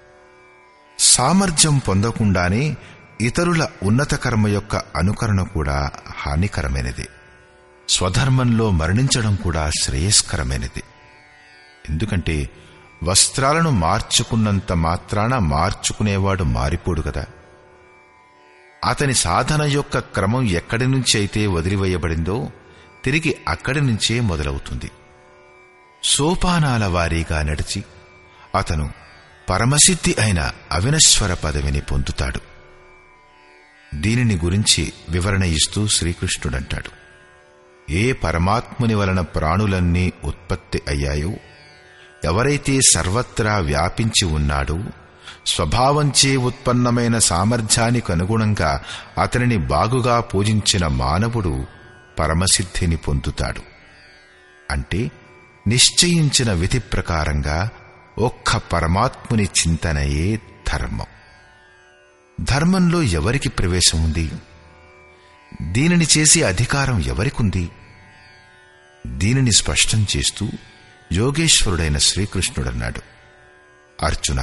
సామర్థ్యం పొందకుండానే ఇతరుల ఉన్నత కర్మ యొక్క అనుకరణ కూడా హానికరమైనది స్వధర్మంలో మరణించడం కూడా శ్రేయస్కరమైనది ఎందుకంటే వస్త్రాలను మార్చుకున్నంత మాత్రాన మార్చుకునేవాడు మారిపోడు కదా అతని సాధన యొక్క క్రమం ఎక్కడి నుంచి అయితే వదిలివేయబడిందో తిరిగి అక్కడి నుంచే మొదలవుతుంది సోపానాల వారీగా నడిచి అతను పరమసిద్ధి అయిన అవినశ్వర పదవిని పొందుతాడు దీనిని గురించి వివరణ ఇస్తూ శ్రీకృష్ణుడంటాడు ఏ పరమాత్ముని వలన ప్రాణులన్నీ ఉత్పత్తి అయ్యాయో ఎవరైతే సర్వత్రా వ్యాపించి ఉన్నాడో స్వభావంచే ఉత్పన్నమైన సామర్థ్యానికి అనుగుణంగా అతనిని బాగుగా పూజించిన మానవుడు పరమసిద్ధిని పొందుతాడు అంటే నిశ్చయించిన విధి ప్రకారంగా ఒక్క పరమాత్ముని చింతనయే ధర్మం ధర్మంలో ఎవరికి ప్రవేశం ఉంది దీనిని చేసే అధికారం ఎవరికుంది దీనిని స్పష్టం చేస్తూ యోగేశ్వరుడైన శ్రీకృష్ణుడన్నాడు అర్జున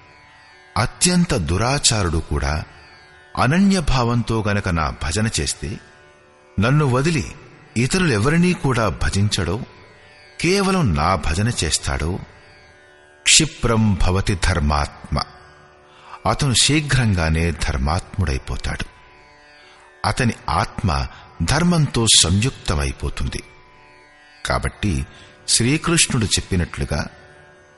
అత్యంత దురాచారుడు కూడా అనన్యభావంతో గనక నా భజన చేస్తే నన్ను వదిలి ఇతరులెవరినీ కూడా భజించడో కేవలం నా భజన చేస్తాడో క్షిప్రం భవతి ధర్మాత్మ అతను శీఘ్రంగానే ధర్మాత్ముడైపోతాడు అతని ఆత్మ ధర్మంతో సంయుక్తమైపోతుంది కాబట్టి శ్రీకృష్ణుడు చెప్పినట్లుగా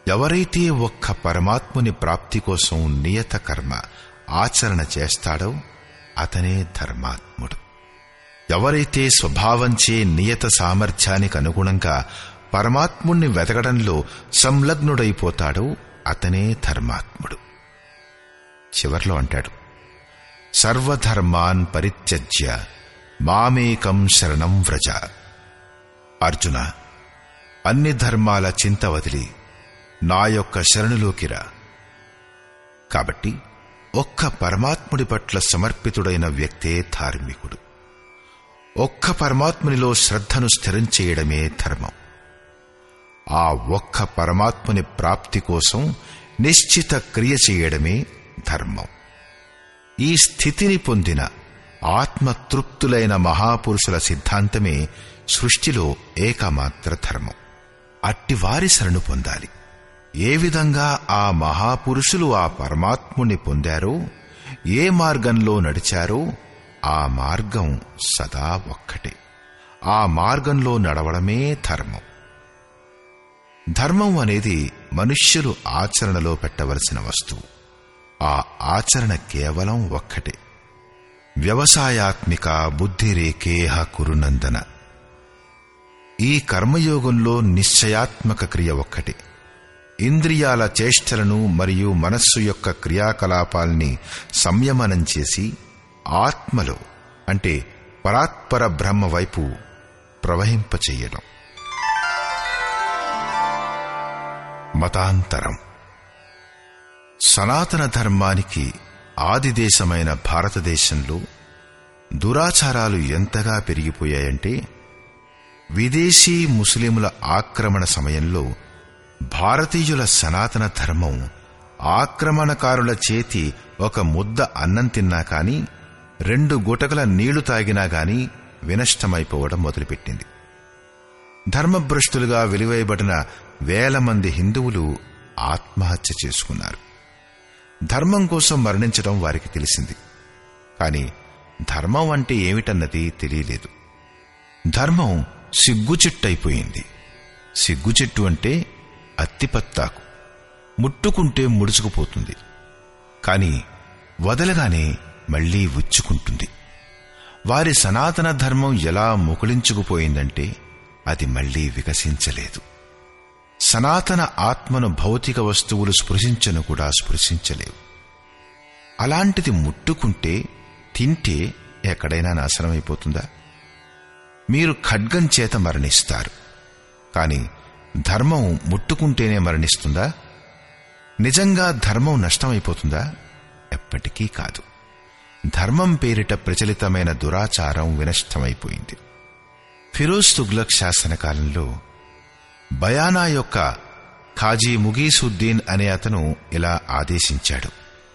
ఎవరైతే ఒక్క పరమాత్ముని ప్రాప్తి కోసం నియత కర్మ ఆచరణ చేస్తాడో అతనే ధర్మాత్ముడు ఎవరైతే స్వభావంచే నియత సామర్థ్యానికి అనుగుణంగా పరమాత్ముణ్ణి వెతకడంలో సంలగ్నుడైపోతాడో అతనే ధర్మాత్ముడు చివర్లో అంటాడు సర్వధర్మాన్ పరిత్యజ్య మామేకం శరణం వ్రజ అర్జున అన్ని ధర్మాల చింత వదిలి నా యొక్క శరణులోకి రా కాబట్టి ఒక్క పరమాత్ముడి పట్ల సమర్పితుడైన వ్యక్తే ధార్మికుడు ఒక్క పరమాత్మునిలో శ్రద్ధను స్థిరం చేయడమే ధర్మం ఆ ఒక్క పరమాత్ముని ప్రాప్తి కోసం నిశ్చిత క్రియ చేయడమే ధర్మం ఈ స్థితిని పొందిన ఆత్మతృప్తులైన మహాపురుషుల సిద్ధాంతమే సృష్టిలో ఏకమాత్ర ధర్మం అట్టివారి శరణు పొందాలి ఏ విధంగా ఆ మహాపురుషులు ఆ పరమాత్ముని పొందారో ఏ మార్గంలో నడిచారో ఆ మార్గం సదా ఒక్కటే ఆ మార్గంలో నడవడమే ధర్మం ధర్మం అనేది మనుష్యులు ఆచరణలో పెట్టవలసిన వస్తువు ఆ ఆచరణ కేవలం ఒక్కటే వ్యవసాయాత్మిక బుద్ధిరేకేహ కురునందన ఈ కర్మయోగంలో నిశ్చయాత్మక క్రియ ఒక్కటే ఇంద్రియాల చేష్టలను మరియు మనస్సు యొక్క క్రియాకలాపాల్ని సంయమనం చేసి ఆత్మలో అంటే పరాత్పర బ్రహ్మ వైపు ప్రవహింపచేయడం మతాంతరం సనాతన ధర్మానికి ఆదిదేశమైన భారతదేశంలో దురాచారాలు ఎంతగా పెరిగిపోయాయంటే విదేశీ ముస్లింల ఆక్రమణ సమయంలో భారతీయుల సనాతన ధర్మం ఆక్రమణకారుల చేతి ఒక ముద్ద అన్నం తిన్నా కాని రెండు గుటకల నీళ్లు తాగినా గాని వినష్టమైపోవడం మొదలుపెట్టింది ధర్మభ్రష్టులుగా వెలివేయబడిన వేల మంది హిందువులు ఆత్మహత్య చేసుకున్నారు ధర్మం కోసం మరణించడం వారికి తెలిసింది కాని ధర్మం అంటే ఏమిటన్నది తెలియలేదు ధర్మం సిగ్గు చెట్టయిపోయింది సిగ్గు చెట్టు అంటే అత్తిపత్తాకు ముట్టుకుంటే ముడుచుకుపోతుంది కాని వదలగానే మళ్లీ ఉచ్చుకుంటుంది వారి సనాతన ధర్మం ఎలా ముకుళించుకుపోయిందంటే అది మళ్లీ వికసించలేదు సనాతన ఆత్మను భౌతిక వస్తువులు స్పృశించను కూడా స్పృశించలేవు అలాంటిది ముట్టుకుంటే తింటే ఎక్కడైనా నాశనమైపోతుందా మీరు ఖడ్గం చేత మరణిస్తారు కాని ధర్మం ముట్టుకుంటేనే మరణిస్తుందా నిజంగా ధర్మం నష్టమైపోతుందా ఎప్పటికీ కాదు ధర్మం పేరిట ప్రచలితమైన దురాచారం వినష్టమైపోయింది ఫిరోజ్ తుగ్లక్ శాసనకాలంలో బయానా యొక్క ఖాజీ ముగీసుద్దీన్ అనే అతను ఇలా ఆదేశించాడు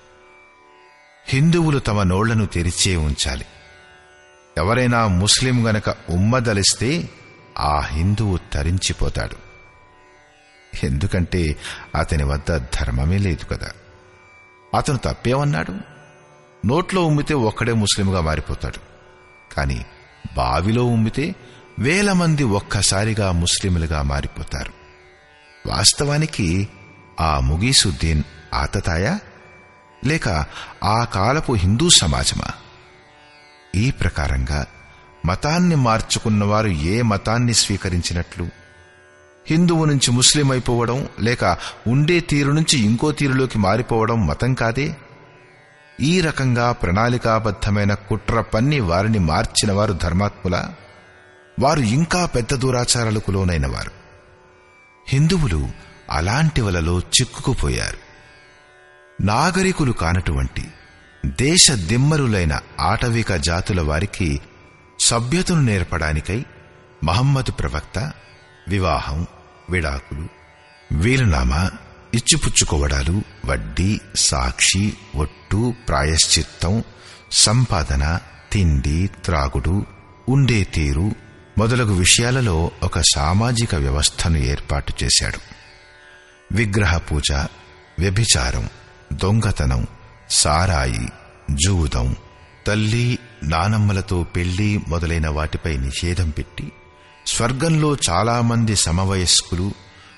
హిందువులు తమ నోళ్లను తెరిచే ఉంచాలి ఎవరైనా ముస్లిం గనక ఉమ్మదలిస్తే ఆ హిందువు తరించిపోతాడు ఎందుకంటే అతని వద్ద ధర్మమే లేదు కదా అతను తప్పేమన్నాడు నోట్లో ఉమ్మితే ఒక్కడే ముస్లింగా మారిపోతాడు కాని బావిలో ఉమ్మితే వేల మంది ఒక్కసారిగా ముస్లింలుగా మారిపోతారు వాస్తవానికి ఆ ముగీసుద్దీన్ ఆతతాయా లేక ఆ కాలపు హిందూ సమాజమా ఈ ప్రకారంగా మతాన్ని మార్చుకున్నవారు ఏ మతాన్ని స్వీకరించినట్లు హిందువు నుంచి ముస్లిం అయిపోవడం లేక ఉండే తీరు నుంచి ఇంకో తీరులోకి మారిపోవడం మతం కాదే ఈ రకంగా ప్రణాళికాబద్ధమైన కుట్ర పన్ని వారిని మార్చిన వారు ధర్మాత్ముల వారు ఇంకా పెద్ద దురాచారాలకు లోనైన వారు హిందువులు అలాంటి వలలో చిక్కుకుపోయారు నాగరికులు కానటువంటి దేశ దిమ్మరులైన ఆటవిక జాతుల వారికి సభ్యతను నేర్పడానికై మహమ్మద్ ప్రవక్త వివాహం విడాకులు వీలునామా ఇచ్చిపుచ్చుకోవడాలు వడ్డీ సాక్షి ఒట్టు ప్రాయశ్చిత్తం సంపాదన తిండి త్రాగుడు ఉండే తీరు మొదలగు విషయాలలో ఒక సామాజిక వ్యవస్థను ఏర్పాటు చేశాడు విగ్రహ పూజ వ్యభిచారం దొంగతనం సారాయి జూదం తల్లి నానమ్మలతో పెళ్లి మొదలైన వాటిపై నిషేధం పెట్టి స్వర్గంలో చాలామంది సమవయస్కులు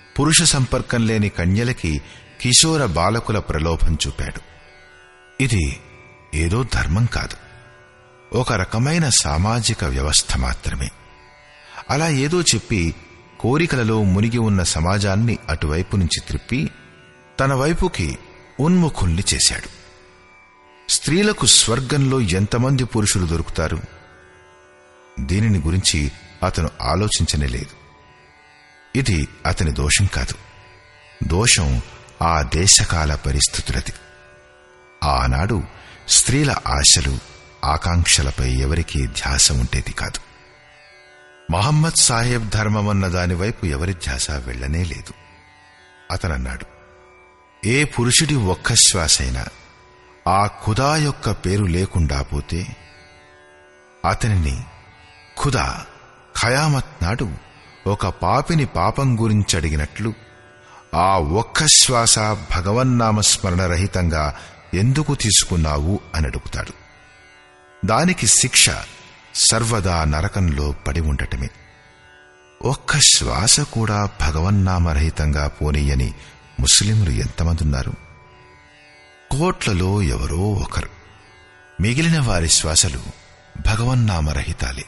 పురుష సంపర్కం లేని కన్యలకి కిశోర బాలకుల ప్రలోభం చూపాడు ఇది ఏదో ధర్మం కాదు ఒక రకమైన సామాజిక వ్యవస్థ మాత్రమే అలా ఏదో చెప్పి కోరికలలో మునిగి ఉన్న సమాజాన్ని అటువైపు నుంచి త్రిప్పి తన వైపుకి ఉన్ముఖుల్ని చేశాడు స్త్రీలకు స్వర్గంలో ఎంతమంది పురుషులు దొరుకుతారు దీనిని గురించి అతను ఆలోచించనే లేదు ఇది అతని దోషం కాదు దోషం ఆ దేశకాల పరిస్థితులది ఆనాడు స్త్రీల ఆశలు ఆకాంక్షలపై ఎవరికీ ధ్యాస ఉండేది కాదు మహమ్మద్ సాహెబ్ ధర్మమన్న దానివైపు ఎవరి ధ్యాస వెళ్లనే లేదు అతనన్నాడు ఏ పురుషుడి ఒక్క శ్వాసైనా ఆ ఖుదా యొక్క పేరు లేకుండా పోతే అతనిని ఖుదా ఖయామత్ నాడు ఒక పాపిని పాపం గురించి అడిగినట్లు ఆ ఒక్క శ్వాస భగవన్నామస్మరణ రహితంగా ఎందుకు తీసుకున్నావు అని అడుగుతాడు దానికి శిక్ష సర్వదా నరకంలో పడి ఉండటమే ఒక్క శ్వాస కూడా భగవన్నామరహితంగా పోనీయని ముస్లింలు ఎంతమంది ఉన్నారు కోట్లలో ఎవరో ఒకరు మిగిలిన వారి శ్వాసలు భగవన్నామరహితాలే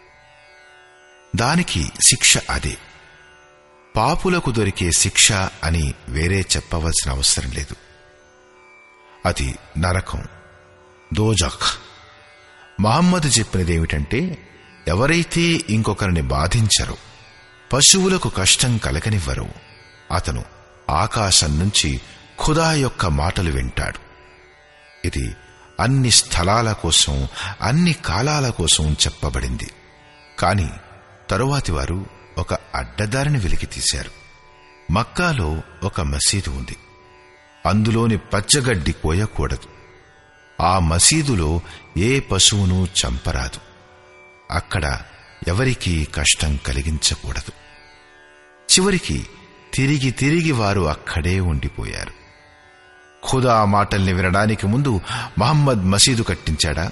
దానికి శిక్ష అదే పాపులకు దొరికే శిక్ష అని వేరే చెప్పవలసిన అవసరం లేదు అది నరకం దోజఖ్ మహమ్మద్ చెప్పినదేమిటంటే ఎవరైతే ఇంకొకరిని బాధించరో పశువులకు కష్టం కలగనివ్వరో అతను ఆకాశం నుంచి ఖుదా యొక్క మాటలు వింటాడు ఇది అన్ని స్థలాల కోసం అన్ని కాలాల కోసం చెప్పబడింది కాని తరువాతి వారు ఒక అడ్డదారిని వెలికి తీశారు మక్కాలో ఒక మసీదు ఉంది అందులోని పచ్చగడ్డి కోయకూడదు ఆ మసీదులో ఏ పశువును చంపరాదు అక్కడ ఎవరికీ కష్టం కలిగించకూడదు చివరికి తిరిగి తిరిగి వారు అక్కడే ఉండిపోయారు ఖుదా మాటల్ని వినడానికి ముందు మహమ్మద్ మసీదు కట్టించాడా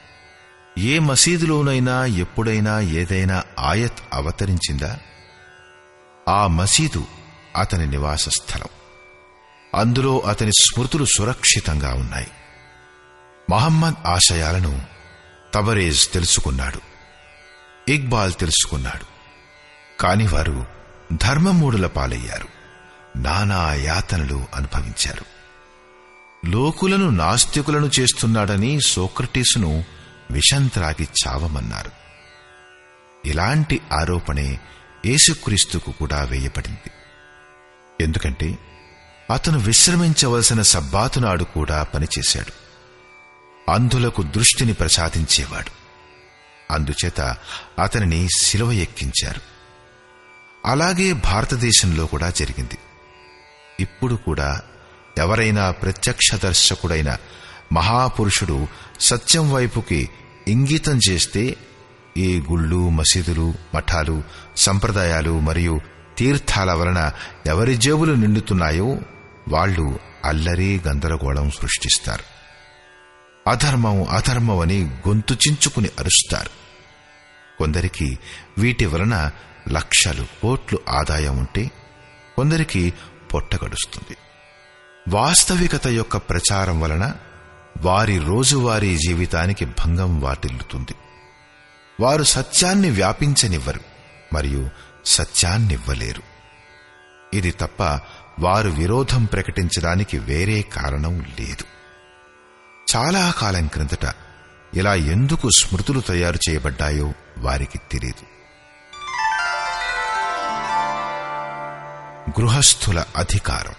ఏ మసీదులోనైనా ఎప్పుడైనా ఏదైనా ఆయత్ అవతరించిందా ఆ మసీదు అతని నివాస స్థలం అందులో అతని స్మృతులు సురక్షితంగా ఉన్నాయి మహమ్మద్ ఆశయాలను తబరేజ్ తెలుసుకున్నాడు ఇక్బాల్ తెలుసుకున్నాడు కాని వారు ధర్మమూడుల పాలయ్యారు నానా యాతనలు అనుభవించారు లోకులను నాస్తికులను చేస్తున్నాడని సోక్రటీసును విషం త్రాగి చావమన్నారు ఇలాంటి ఆరోపణే యేసుక్రీస్తుకు కూడా వేయబడింది ఎందుకంటే అతను విశ్రమించవలసిన సబ్బాతునాడు కూడా పనిచేశాడు అంధులకు దృష్టిని ప్రసాదించేవాడు అందుచేత అతనిని శిలువ ఎక్కించారు అలాగే భారతదేశంలో కూడా జరిగింది ఇప్పుడు కూడా ఎవరైనా ప్రత్యక్షదర్శకుడైన మహాపురుషుడు సత్యం వైపుకి ఇంగితం చేస్తే ఈ గుళ్ళు మసీదులు మఠాలు సంప్రదాయాలు మరియు తీర్థాల వలన ఎవరి జేబులు నిండుతున్నాయో వాళ్ళు అల్లరి గందరగోళం సృష్టిస్తారు అధర్మం అధర్మం అని గొంతు చించుకుని అరుస్తారు కొందరికి వీటి వలన లక్షలు కోట్లు ఆదాయం ఉంటే కొందరికి పొట్టగడుస్తుంది వాస్తవికత యొక్క ప్రచారం వలన వారి రోజువారీ జీవితానికి భంగం వాటిల్లుతుంది వారు సత్యాన్ని వ్యాపించనివ్వరు మరియు సత్యాన్నివ్వలేరు ఇది తప్ప వారు విరోధం ప్రకటించడానికి వేరే కారణం లేదు చాలా కాలం క్రిందట ఇలా ఎందుకు స్మృతులు తయారు చేయబడ్డాయో వారికి తెలియదు గృహస్థుల అధికారం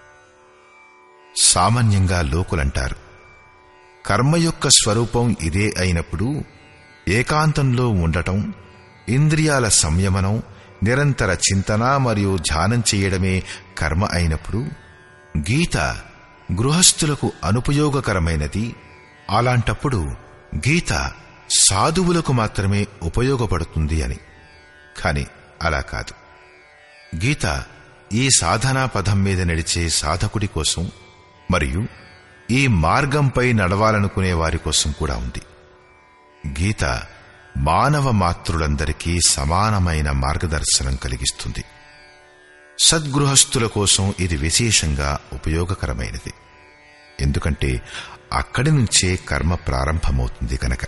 సామాన్యంగా లోకులంటారు కర్మ యొక్క స్వరూపం ఇదే అయినప్పుడు ఏకాంతంలో ఉండటం ఇంద్రియాల సంయమనం నిరంతర చింతన మరియు ధ్యానం చేయడమే కర్మ అయినప్పుడు గీత గృహస్థులకు అనుపయోగకరమైనది అలాంటప్పుడు గీత సాధువులకు మాత్రమే ఉపయోగపడుతుంది అని కాని అలా కాదు గీత ఈ సాధనా పదం మీద నడిచే సాధకుడి కోసం మరియు ఈ మార్గంపై నడవాలనుకునే వారి కోసం కూడా ఉంది గీత మానవ మాతృలందరికీ సమానమైన మార్గదర్శనం కలిగిస్తుంది సద్గృహస్థుల కోసం ఇది విశేషంగా ఉపయోగకరమైనది ఎందుకంటే అక్కడి నుంచే కర్మ ప్రారంభమవుతుంది కనుక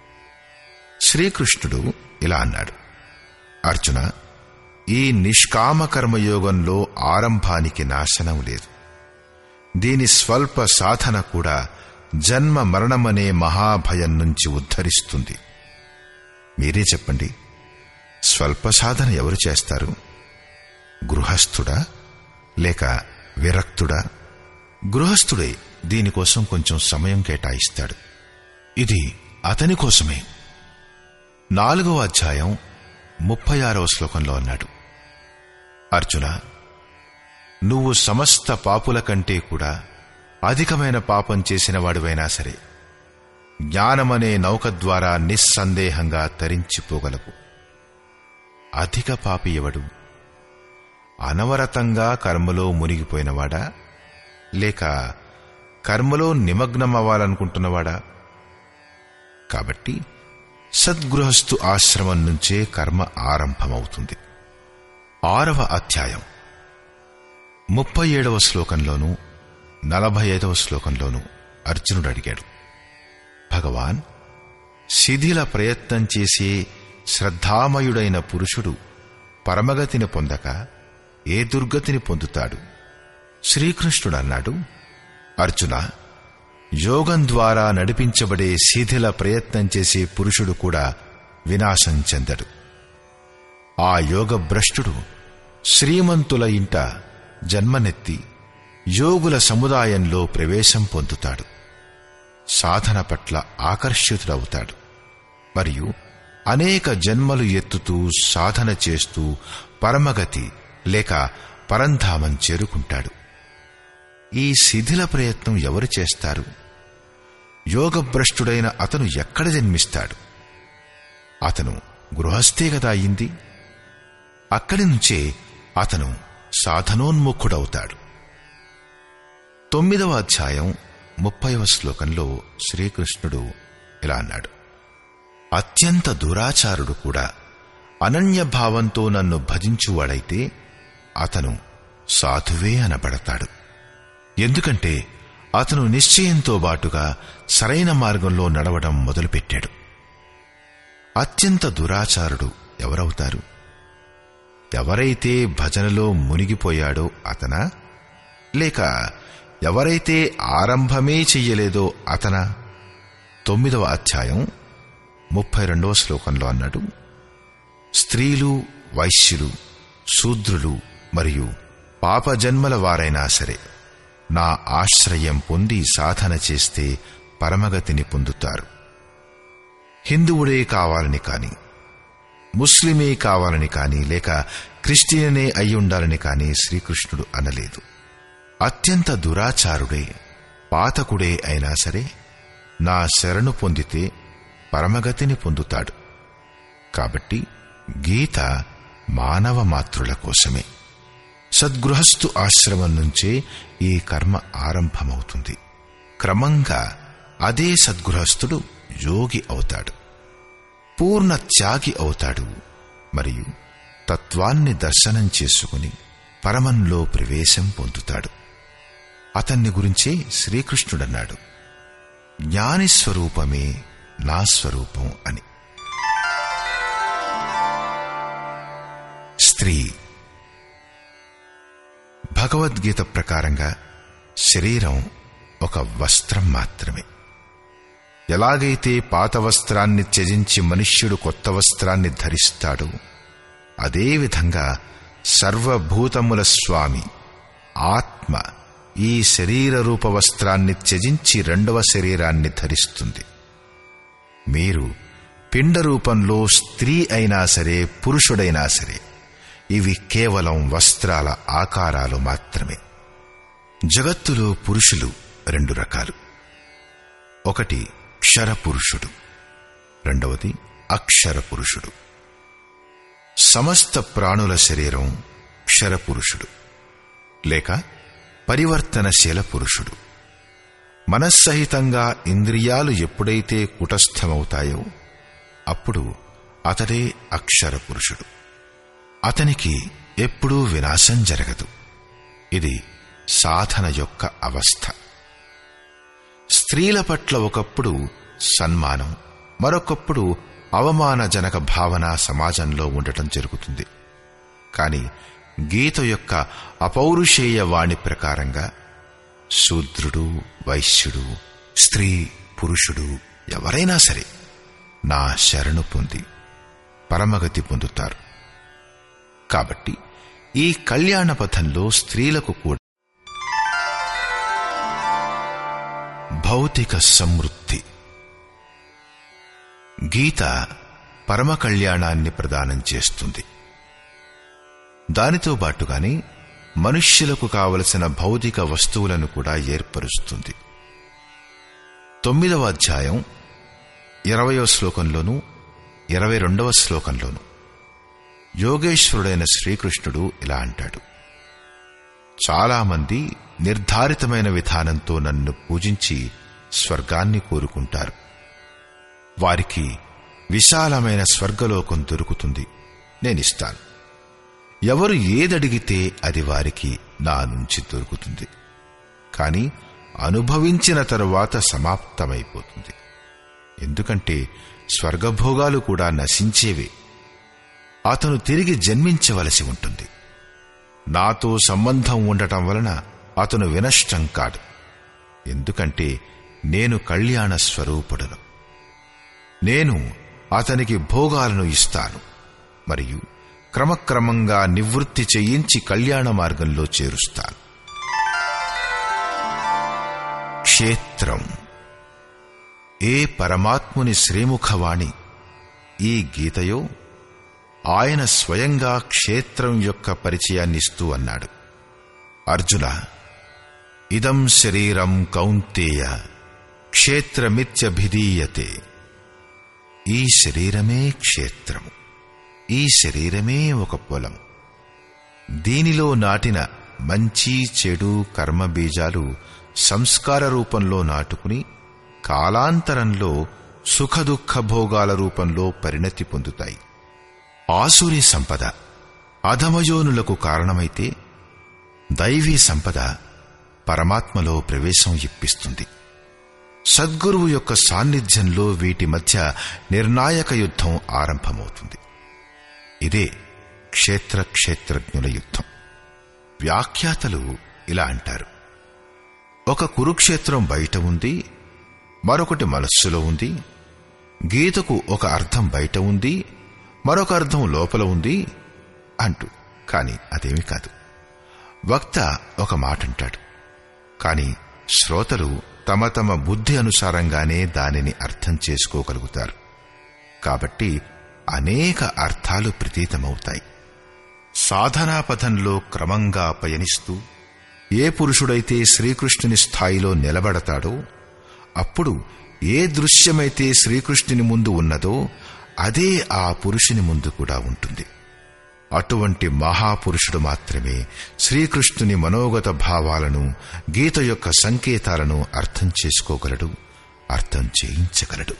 శ్రీకృష్ణుడు ఇలా అన్నాడు అర్జున ఈ నిష్కామ కర్మయోగంలో ఆరంభానికి నాశనం లేదు దీని స్వల్ప సాధన కూడా జన్మ మరణమనే మహాభయం నుంచి ఉద్ధరిస్తుంది మీరే చెప్పండి స్వల్ప సాధన ఎవరు చేస్తారు గృహస్థుడా లేక విరక్తుడా గృహస్థుడే దీనికోసం కొంచెం సమయం కేటాయిస్తాడు ఇది అతని కోసమే నాలుగవ అధ్యాయం ముప్పై ఆరవ శ్లోకంలో అన్నాడు అర్జున నువ్వు సమస్త పాపుల కంటే కూడా అధికమైన పాపం చేసిన వాడివైనా సరే జ్ఞానమనే నౌక ద్వారా నిస్సందేహంగా తరించిపోగలవు అధిక పాపి ఎవడు అనవరతంగా కర్మలో మునిగిపోయినవాడా లేక కర్మలో నిమగ్నమవ్వాలనుకుంటున్నవాడా కాబట్టి సద్గృహస్థు ఆశ్రమం నుంచే కర్మ ఆరంభమవుతుంది ఆరవ అధ్యాయం ముప్పై ఏడవ శ్లోకంలోనూ నలభై ఐదవ శ్లోకంలోనూ అర్జునుడు అడిగాడు భగవాన్ శిథిల ప్రయత్నం చేసే శ్రద్ధామయుడైన పురుషుడు పరమగతిని పొందక ఏ దుర్గతిని పొందుతాడు శ్రీకృష్ణుడు అన్నాడు అర్జున యోగం ద్వారా నడిపించబడే శిథిల ప్రయత్నం చేసే పురుషుడు కూడా వినాశం చెందడు ఆ యోగ భ్రష్టుడు శ్రీమంతుల ఇంట జన్మనెత్తి యోగుల సముదాయంలో ప్రవేశం పొందుతాడు సాధన పట్ల ఆకర్షితుడవుతాడు మరియు అనేక జన్మలు ఎత్తుతూ సాధన చేస్తూ పరమగతి లేక పరంధామం చేరుకుంటాడు ఈ శిథిల ప్రయత్నం ఎవరు చేస్తారు యోగభ్రష్టుడైన అతను ఎక్కడ జన్మిస్తాడు అతను గృహస్థే కదా అయింది అక్కడి నుంచే అతను సాధనోన్ముఖుడవుతాడు తొమ్మిదవ అధ్యాయం ముప్పైవ శ్లోకంలో శ్రీకృష్ణుడు ఇలా అన్నాడు అత్యంత దురాచారుడు కూడా అనన్య భావంతో నన్ను భజించువాడైతే అతను సాధువే అనబడతాడు ఎందుకంటే అతను నిశ్చయంతో బాటుగా సరైన మార్గంలో నడవడం మొదలుపెట్టాడు అత్యంత దురాచారుడు ఎవరవుతారు ఎవరైతే భజనలో మునిగిపోయాడో అతనా లేక ఎవరైతే ఆరంభమే చెయ్యలేదో అతనా తొమ్మిదవ అధ్యాయం ముప్పై రెండవ శ్లోకంలో అన్నాడు స్త్రీలు వైశ్యులు శూద్రులు మరియు పాపజన్మల వారైనా సరే నా ఆశ్రయం పొంది సాధన చేస్తే పరమగతిని పొందుతారు హిందువుడే కావాలని కాని ముస్లిమే కావాలని కాని లేక క్రిస్టియనే అయి ఉండాలని కాని శ్రీకృష్ణుడు అనలేదు అత్యంత దురాచారుడే పాతకుడే అయినా సరే నా శరణు పొందితే పరమగతిని పొందుతాడు కాబట్టి గీత మానవ మాతృల కోసమే సద్గృహస్థు ఆశ్రమం నుంచే ఈ కర్మ ఆరంభమవుతుంది క్రమంగా అదే సద్గృహస్థుడు యోగి అవుతాడు పూర్ణ త్యాగి అవుతాడు మరియు తత్వాన్ని దర్శనం చేసుకుని పరమంలో ప్రవేశం పొందుతాడు అతన్ని గురించే శ్రీకృష్ణుడన్నాడు జ్ఞాని స్వరూపమే నా స్వరూపం అని స్త్రీ భగవద్గీత ప్రకారంగా శరీరం ఒక వస్త్రం మాత్రమే ఎలాగైతే పాత వస్త్రాన్ని త్యజించి మనుష్యుడు కొత్త వస్త్రాన్ని ధరిస్తాడో అదేవిధంగా సర్వభూతముల స్వామి ఆత్మ ఈ శరీర రూప వస్త్రాన్ని త్యజించి రెండవ శరీరాన్ని ధరిస్తుంది మీరు పిండ రూపంలో స్త్రీ అయినా సరే పురుషుడైనా సరే ఇవి కేవలం వస్త్రాల ఆకారాలు మాత్రమే జగత్తులో పురుషులు రెండు రకాలు ఒకటి క్షర పురుషుడు రెండవది అక్షర పురుషుడు సమస్త ప్రాణుల శరీరం క్షర పురుషుడు లేక పరివర్తనశీల పురుషుడు మనస్సహితంగా ఇంద్రియాలు ఎప్పుడైతే కుటస్థమవుతాయో అప్పుడు అతడే అక్షర పురుషుడు అతనికి ఎప్పుడూ వినాశం జరగదు ఇది సాధన యొక్క అవస్థ స్త్రీల పట్ల ఒకప్పుడు సన్మానం మరొకప్పుడు అవమానజనక భావన సమాజంలో ఉండటం జరుగుతుంది కాని గీత యొక్క అపౌరుషేయ వాణి ప్రకారంగా శూద్రుడు వైశ్యుడు స్త్రీ పురుషుడు ఎవరైనా సరే నా శరణు పొంది పరమగతి పొందుతారు కాబట్టి ఈ కళ్యాణ పథంలో స్త్రీలకు కూడా భౌతిక సమృద్ధి గీత పరమ కళ్యాణాన్ని ప్రదానం చేస్తుంది దానితో పాటుగానే మనుష్యులకు కావలసిన భౌతిక వస్తువులను కూడా ఏర్పరుస్తుంది తొమ్మిదవ అధ్యాయం ఇరవయో శ్లోకంలోనూ ఇరవై రెండవ శ్లోకంలోనూ యోగేశ్వరుడైన శ్రీకృష్ణుడు ఇలా అంటాడు చాలామంది నిర్ధారితమైన విధానంతో నన్ను పూజించి స్వర్గాన్ని కోరుకుంటారు వారికి విశాలమైన స్వర్గలోకం దొరుకుతుంది నేనిస్తాను ఎవరు ఏదడిగితే అది వారికి నా నుంచి దొరుకుతుంది కాని అనుభవించిన తరువాత సమాప్తమైపోతుంది ఎందుకంటే స్వర్గభోగాలు కూడా నశించేవే అతను తిరిగి జన్మించవలసి ఉంటుంది నాతో సంబంధం ఉండటం వలన అతను వినష్టం కాడు ఎందుకంటే నేను కళ్యాణ స్వరూపుడను నేను అతనికి భోగాలను ఇస్తాను మరియు క్రమక్రమంగా నివృత్తి చేయించి కళ్యాణ మార్గంలో చేరుస్తాను క్షేత్రం ఏ పరమాత్ముని శ్రీముఖవాణి ఈ గీతయో ఆయన స్వయంగా క్షేత్రం యొక్క పరిచయాన్నిస్తూ అన్నాడు అర్జున ఇదం శరీరం కౌంతేయ క్షేత్రమిత్యభిధీయతే ఈ శరీరమే క్షేత్రము ఈ శరీరమే ఒక పొలం దీనిలో నాటిన మంచి చెడు కర్మ బీజాలు సంస్కార రూపంలో నాటుకుని కాలాంతరంలో సుఖదుఖ భోగాల రూపంలో పరిణతి పొందుతాయి ఆసురి సంపద అధమయోనులకు కారణమైతే దైవీ సంపద పరమాత్మలో ప్రవేశం ఇప్పిస్తుంది సద్గురువు యొక్క సాన్నిధ్యంలో వీటి మధ్య నిర్ణాయక యుద్ధం ఆరంభమవుతుంది ఇదే క్షేత్ర క్షేత్రజ్ఞుల యుద్ధం వ్యాఖ్యాతలు ఇలా అంటారు ఒక కురుక్షేత్రం బయట ఉంది మరొకటి మనస్సులో ఉంది గీతకు ఒక అర్థం బయట ఉంది మరొక అర్థం లోపల ఉంది అంటూ కాని అదేమి కాదు వక్త ఒక మాట అంటాడు కాని శ్రోతలు తమ తమ బుద్ధి అనుసారంగానే దానిని అర్థం చేసుకోగలుగుతారు కాబట్టి అనేక అర్థాలు ప్రతీతమవుతాయి సాధనాపథంలో క్రమంగా పయనిస్తూ ఏ పురుషుడైతే శ్రీకృష్ణుని స్థాయిలో నిలబడతాడో అప్పుడు ఏ దృశ్యమైతే శ్రీకృష్ణుని ముందు ఉన్నదో అదే ఆ పురుషుని ముందు కూడా ఉంటుంది అటువంటి మహాపురుషుడు మాత్రమే శ్రీకృష్ణుని మనోగత భావాలను గీత యొక్క సంకేతాలను అర్థం చేసుకోగలడు అర్థం చేయించగలడు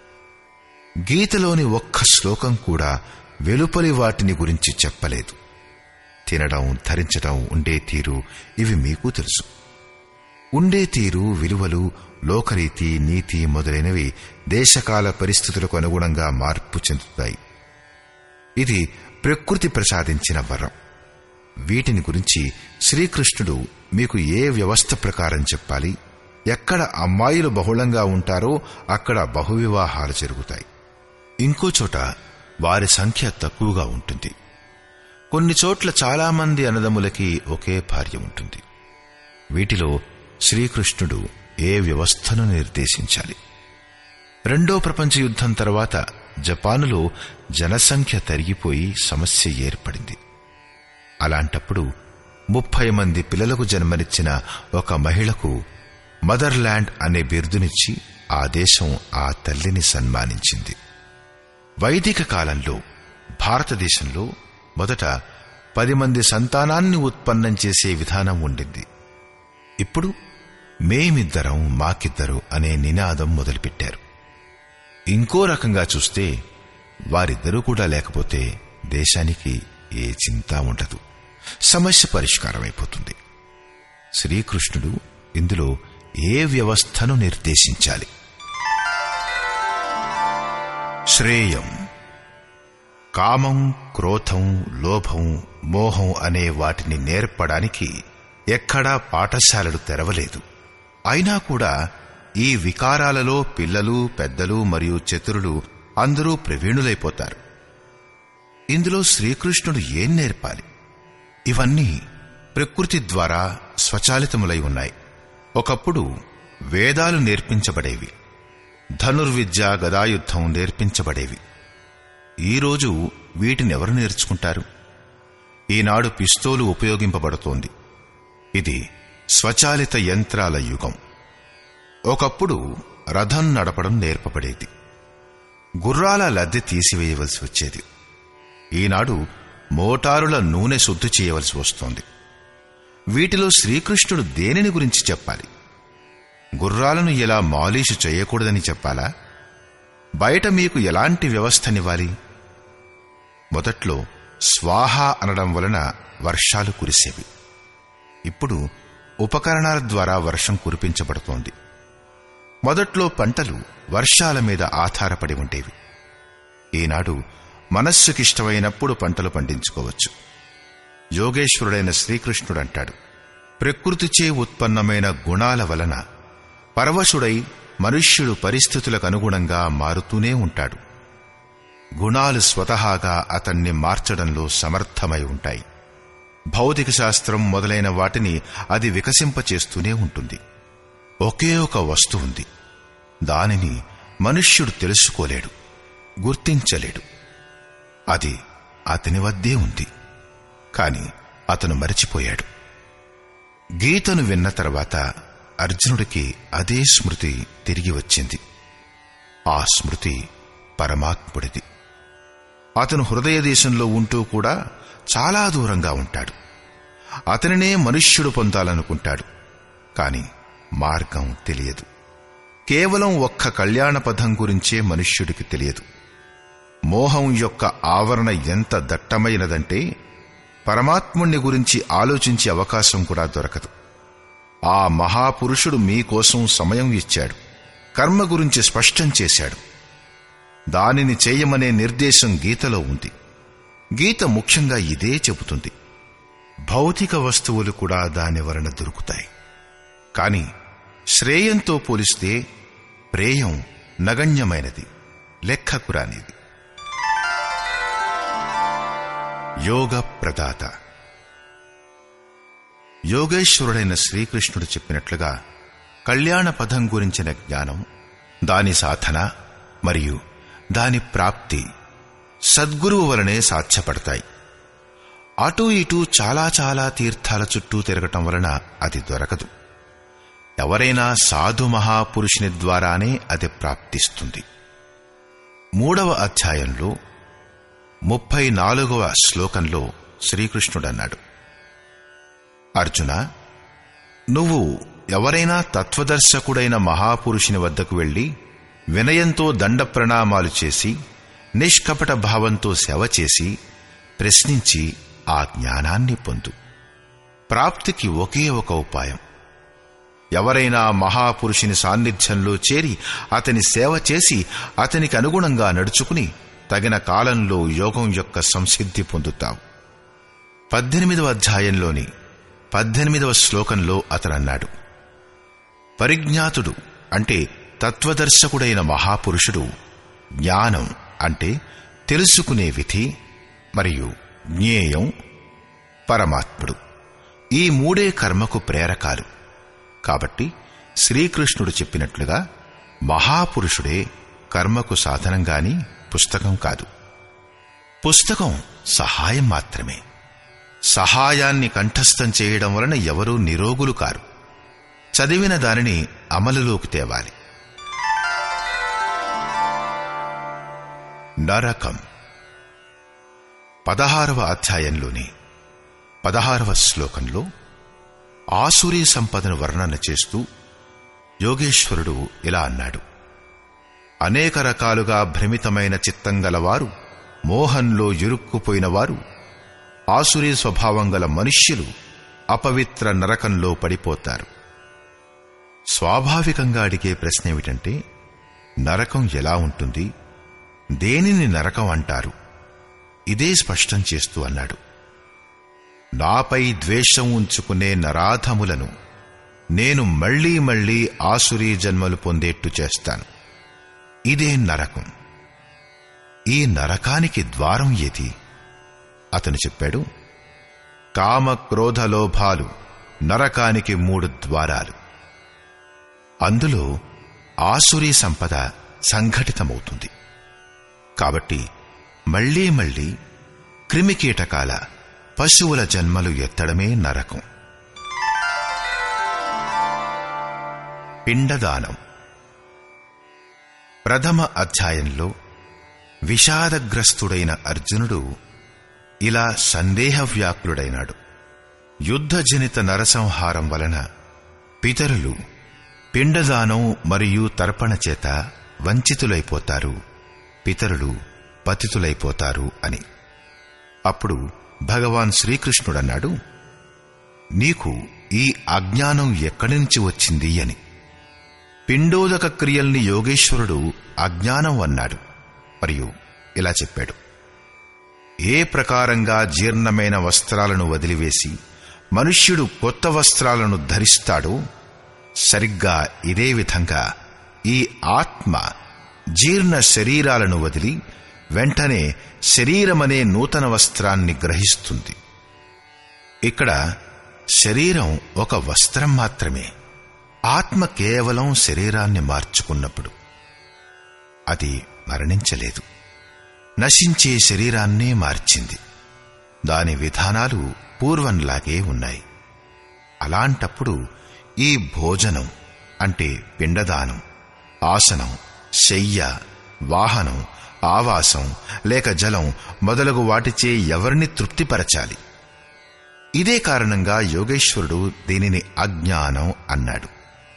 గీతలోని ఒక్క శ్లోకం కూడా వెలుపలి వాటిని గురించి చెప్పలేదు తినడం ధరించడం ఉండే తీరు ఇవి మీకు తెలుసు ఉండే తీరు విలువలు లోకరీతి నీతి మొదలైనవి దేశకాల పరిస్థితులకు అనుగుణంగా మార్పు చెందుతాయి ఇది ప్రకృతి ప్రసాదించిన వరం వీటిని గురించి శ్రీకృష్ణుడు మీకు ఏ వ్యవస్థ ప్రకారం చెప్పాలి ఎక్కడ అమ్మాయిలు బహుళంగా ఉంటారో అక్కడ బహువివాహాలు జరుగుతాయి ఇంకో చోట వారి సంఖ్య తక్కువగా ఉంటుంది కొన్ని చోట్ల చాలామంది అన్నదమ్ములకి ఒకే భార్య ఉంటుంది వీటిలో శ్రీకృష్ణుడు ఏ వ్యవస్థను నిర్దేశించాలి రెండో ప్రపంచ యుద్ధం తర్వాత జపానులో జనసంఖ్య తరిగిపోయి సమస్య ఏర్పడింది అలాంటప్పుడు ముప్పై మంది పిల్లలకు జన్మనిచ్చిన ఒక మహిళకు మదర్ల్యాండ్ అనే బిరుదునిచ్చి ఆ దేశం ఆ తల్లిని సన్మానించింది వైదిక కాలంలో భారతదేశంలో మొదట పది మంది సంతానాన్ని ఉత్పన్నం చేసే విధానం ఉండింది ఇప్పుడు మేమిద్దరం మాకిద్దరు అనే నినాదం మొదలుపెట్టారు ఇంకో రకంగా చూస్తే వారిద్దరూ కూడా లేకపోతే దేశానికి ఏ చింత ఉండదు సమస్య పరిష్కారం అయిపోతుంది శ్రీకృష్ణుడు ఇందులో ఏ వ్యవస్థను నిర్దేశించాలి శ్రేయం కామం క్రోధం లోభం మోహం అనే వాటిని నేర్పడానికి ఎక్కడా పాఠశాలలు తెరవలేదు అయినా కూడా ఈ వికారాలలో పిల్లలు పెద్దలు మరియు చతురులు అందరూ ప్రవీణులైపోతారు ఇందులో శ్రీకృష్ణుడు ఏం నేర్పాలి ఇవన్నీ ప్రకృతి ద్వారా స్వచాలితములై ఉన్నాయి ఒకప్పుడు వేదాలు నేర్పించబడేవి ధనుర్విద్య గదాయుద్ధం నేర్పించబడేవి ఈరోజు వీటినెవరు నేర్చుకుంటారు ఈనాడు పిస్తోలు ఉపయోగింపబడుతోంది ఇది స్వచాలిత యంత్రాల యుగం ఒకప్పుడు రథం నడపడం నేర్పబడేది గుర్రాల లద్దె తీసివేయవలసి వచ్చేది ఈనాడు మోటారుల నూనె శుద్ధి చేయవలసి వస్తోంది వీటిలో శ్రీకృష్ణుడు దేనిని గురించి చెప్పాలి గుర్రాలను ఎలా మాలిషు చేయకూడదని చెప్పాలా బయట మీకు ఎలాంటి వ్యవస్థనివ్వాలి మొదట్లో స్వాహ అనడం వలన వర్షాలు కురిసేవి ఇప్పుడు ఉపకరణాల ద్వారా వర్షం కురిపించబడుతోంది మొదట్లో పంటలు వర్షాల మీద ఆధారపడి ఉండేవి ఈనాడు మనస్సుకిష్టమైనప్పుడు పంటలు పండించుకోవచ్చు యోగేశ్వరుడైన శ్రీకృష్ణుడు అంటాడు ప్రకృతిచే ఉత్పన్నమైన గుణాల వలన పరవశుడై మనుష్యుడు పరిస్థితులకు అనుగుణంగా మారుతూనే ఉంటాడు గుణాలు స్వతహాగా అతన్ని మార్చడంలో సమర్థమై ఉంటాయి భౌతిక శాస్త్రం మొదలైన వాటిని అది వికసింపచేస్తూనే ఉంటుంది ఒకే ఒక వస్తువు ఉంది దానిని మనుష్యుడు తెలుసుకోలేడు గుర్తించలేడు అది అతని వద్దే ఉంది కాని అతను మరిచిపోయాడు గీతను విన్న తర్వాత అర్జునుడికి అదే స్మృతి తిరిగి వచ్చింది ఆ స్మృతి పరమాత్ముడిది అతను హృదయ దేశంలో ఉంటూ కూడా చాలా దూరంగా ఉంటాడు అతనినే మనుష్యుడు పొందాలనుకుంటాడు కాని మార్గం తెలియదు కేవలం ఒక్క కళ్యాణ పదం గురించే మనుష్యుడికి తెలియదు మోహం యొక్క ఆవరణ ఎంత దట్టమైనదంటే పరమాత్ముణ్ణి గురించి ఆలోచించే అవకాశం కూడా దొరకదు ఆ మహాపురుషుడు మీకోసం సమయం ఇచ్చాడు కర్మ గురించి స్పష్టం చేశాడు దానిని చేయమనే నిర్దేశం గీతలో ఉంది గీత ముఖ్యంగా ఇదే చెబుతుంది భౌతిక వస్తువులు కూడా దాని వలన దొరుకుతాయి కాని శ్రేయంతో పోలిస్తే ప్రేయం నగణ్యమైనది లెక్కకు రానిది యోగ ప్రదాత యోగేశ్వరుడైన శ్రీకృష్ణుడు చెప్పినట్లుగా కళ్యాణ పదం గురించిన జ్ఞానం దాని సాధన మరియు దాని ప్రాప్తి సద్గురువు వలనే సాధ్యపడతాయి అటూ ఇటూ చాలా చాలా తీర్థాల చుట్టూ తిరగటం వలన అది దొరకదు ఎవరైనా సాధు మహాపురుషుని ద్వారానే అది ప్రాప్తిస్తుంది మూడవ అధ్యాయంలో ముప్పై నాలుగవ శ్లోకంలో శ్రీకృష్ణుడన్నాడు అర్జున నువ్వు ఎవరైనా తత్వదర్శకుడైన మహాపురుషుని వద్దకు వెళ్లి వినయంతో దండ ప్రణామాలు చేసి నిష్కపట భావంతో సేవ చేసి ప్రశ్నించి ఆ జ్ఞానాన్ని పొందు ప్రాప్తికి ఒకే ఒక ఉపాయం ఎవరైనా మహాపురుషుని సాన్నిధ్యంలో చేరి అతని సేవ చేసి అతనికి అనుగుణంగా నడుచుకుని తగిన కాలంలో యోగం యొక్క సంసిద్ధి పొందుతావు పద్దెనిమిదవ అధ్యాయంలోని పద్దెనిమిదవ శ్లోకంలో అతనన్నాడు పరిజ్ఞాతుడు అంటే తత్వదర్శకుడైన మహాపురుషుడు జ్ఞానం అంటే తెలుసుకునే విధి మరియు జ్ఞేయం పరమాత్ముడు ఈ మూడే కర్మకు ప్రేరకాలు కాబట్టి శ్రీకృష్ణుడు చెప్పినట్లుగా మహాపురుషుడే కర్మకు సాధనంగాని పుస్తకం కాదు పుస్తకం సహాయం మాత్రమే సహాయాన్ని కంఠస్థం చేయడం వలన ఎవరూ నిరోగులు కారు చదివిన దానిని అమలులోకి తేవాలి నరకం పదహారవ అధ్యాయంలోని పదహారవ శ్లోకంలో ఆసురీ సంపదను వర్ణన చేస్తూ యోగేశ్వరుడు ఇలా అన్నాడు అనేక రకాలుగా భ్రమితమైన చిత్తం గలవారు మోహంలో ఇరుక్కుపోయిన వారు ఆసురీ స్వభావం గల మనుష్యులు అపవిత్ర నరకంలో పడిపోతారు స్వాభావికంగా అడిగే ప్రశ్న ఏమిటంటే నరకం ఎలా ఉంటుంది దేనిని నరకం అంటారు ఇదే స్పష్టం చేస్తూ అన్నాడు నాపై ద్వేషం ఉంచుకునే నరాధములను నేను మళ్లీ మళ్లీ ఆసురీ జన్మలు పొందేట్టు చేస్తాను ఇదే నరకం ఈ నరకానికి ద్వారం ఏది అతను చెప్పాడు కామ క్రోధ లోభాలు నరకానికి మూడు ద్వారాలు అందులో ఆసురీ సంపద సంఘటితమవుతుంది కాబట్టి మళ్లీ మళ్లీ క్రిమికీటకాల పశువుల జన్మలు ఎత్తడమే నరకం పిండదానం ప్రథమ అధ్యాయంలో విషాదగ్రస్తుడైన అర్జునుడు ఇలా సందేహవ్యాకులుడైనాడు యుద్ధజనిత నరసంహారం వలన పితరులు పిండదానం మరియు తర్పణ చేత వంచితులైపోతారు పితరులు పతితులైపోతారు అని అప్పుడు భగవాన్ శ్రీకృష్ణుడన్నాడు నీకు ఈ అజ్ఞానం ఎక్కడి నుంచి వచ్చింది అని పిండోదక క్రియల్ని యోగేశ్వరుడు అజ్ఞానం అన్నాడు మరియు ఇలా చెప్పాడు ఏ ప్రకారంగా జీర్ణమైన వస్త్రాలను వదిలివేసి మనుష్యుడు కొత్త వస్త్రాలను ధరిస్తాడో సరిగ్గా ఇదే విధంగా ఈ ఆత్మ జీర్ణ శరీరాలను వదిలి వెంటనే శరీరమనే నూతన వస్త్రాన్ని గ్రహిస్తుంది ఇక్కడ శరీరం ఒక వస్త్రం మాత్రమే ఆత్మ కేవలం శరీరాన్ని మార్చుకున్నప్పుడు అది మరణించలేదు నశించే శరీరాన్నే మార్చింది దాని విధానాలు పూర్వంలాగే ఉన్నాయి అలాంటప్పుడు ఈ భోజనం అంటే పిండదానం ఆసనం శయ్య వాహనం ఆవాసం లేక జలం మొదలగు వాటిచే ఎవరిని తృప్తిపరచాలి ఇదే కారణంగా యోగేశ్వరుడు దీనిని అజ్ఞానం అన్నాడు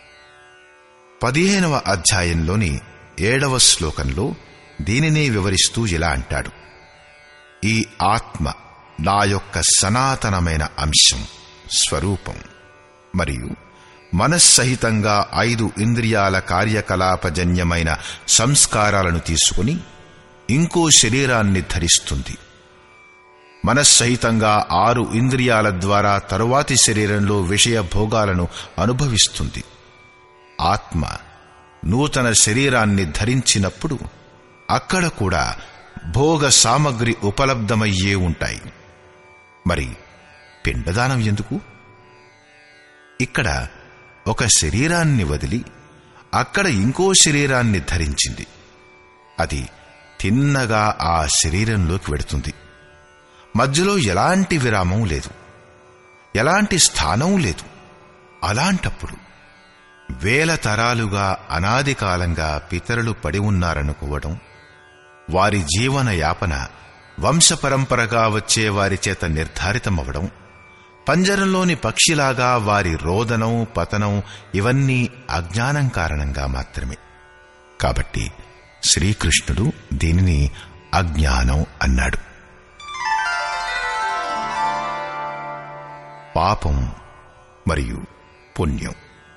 పదిహేనవ అధ్యాయంలోని ఏడవ శ్లోకంలో దీనినే వివరిస్తూ ఇలా అంటాడు ఈ ఆత్మ నా యొక్క సనాతనమైన అంశం స్వరూపం మరియు మనస్సహితంగా ఐదు ఇంద్రియాల కార్యకలాపజన్యమైన సంస్కారాలను తీసుకుని ఇంకో శరీరాన్ని ధరిస్తుంది మనస్సహితంగా ఆరు ఇంద్రియాల ద్వారా తరువాతి శరీరంలో విషయ భోగాలను అనుభవిస్తుంది ఆత్మ నూతన శరీరాన్ని ధరించినప్పుడు అక్కడ కూడా భోగ సామగ్రి ఉపలబ్ధమయ్యే ఉంటాయి మరి పిండదానం ఎందుకు ఇక్కడ ఒక శరీరాన్ని వదిలి అక్కడ ఇంకో శరీరాన్ని ధరించింది అది తిన్నగా ఆ శరీరంలోకి వెడుతుంది మధ్యలో ఎలాంటి విరామం లేదు ఎలాంటి స్థానం లేదు అలాంటప్పుడు వేల తరాలుగా అనాది కాలంగా పితరులు పడి ఉన్నారనుకోవడం వారి జీవన యాపన వంశపరంపరగా వచ్చే వారి చేత నిర్ధారితమవడం పంజరంలోని పక్షిలాగా వారి రోదనం పతనం ఇవన్నీ అజ్ఞానం కారణంగా మాత్రమే కాబట్టి శ్రీకృష్ణుడు దీనిని అజ్ఞానం అన్నాడు పాపం మరియు పుణ్యం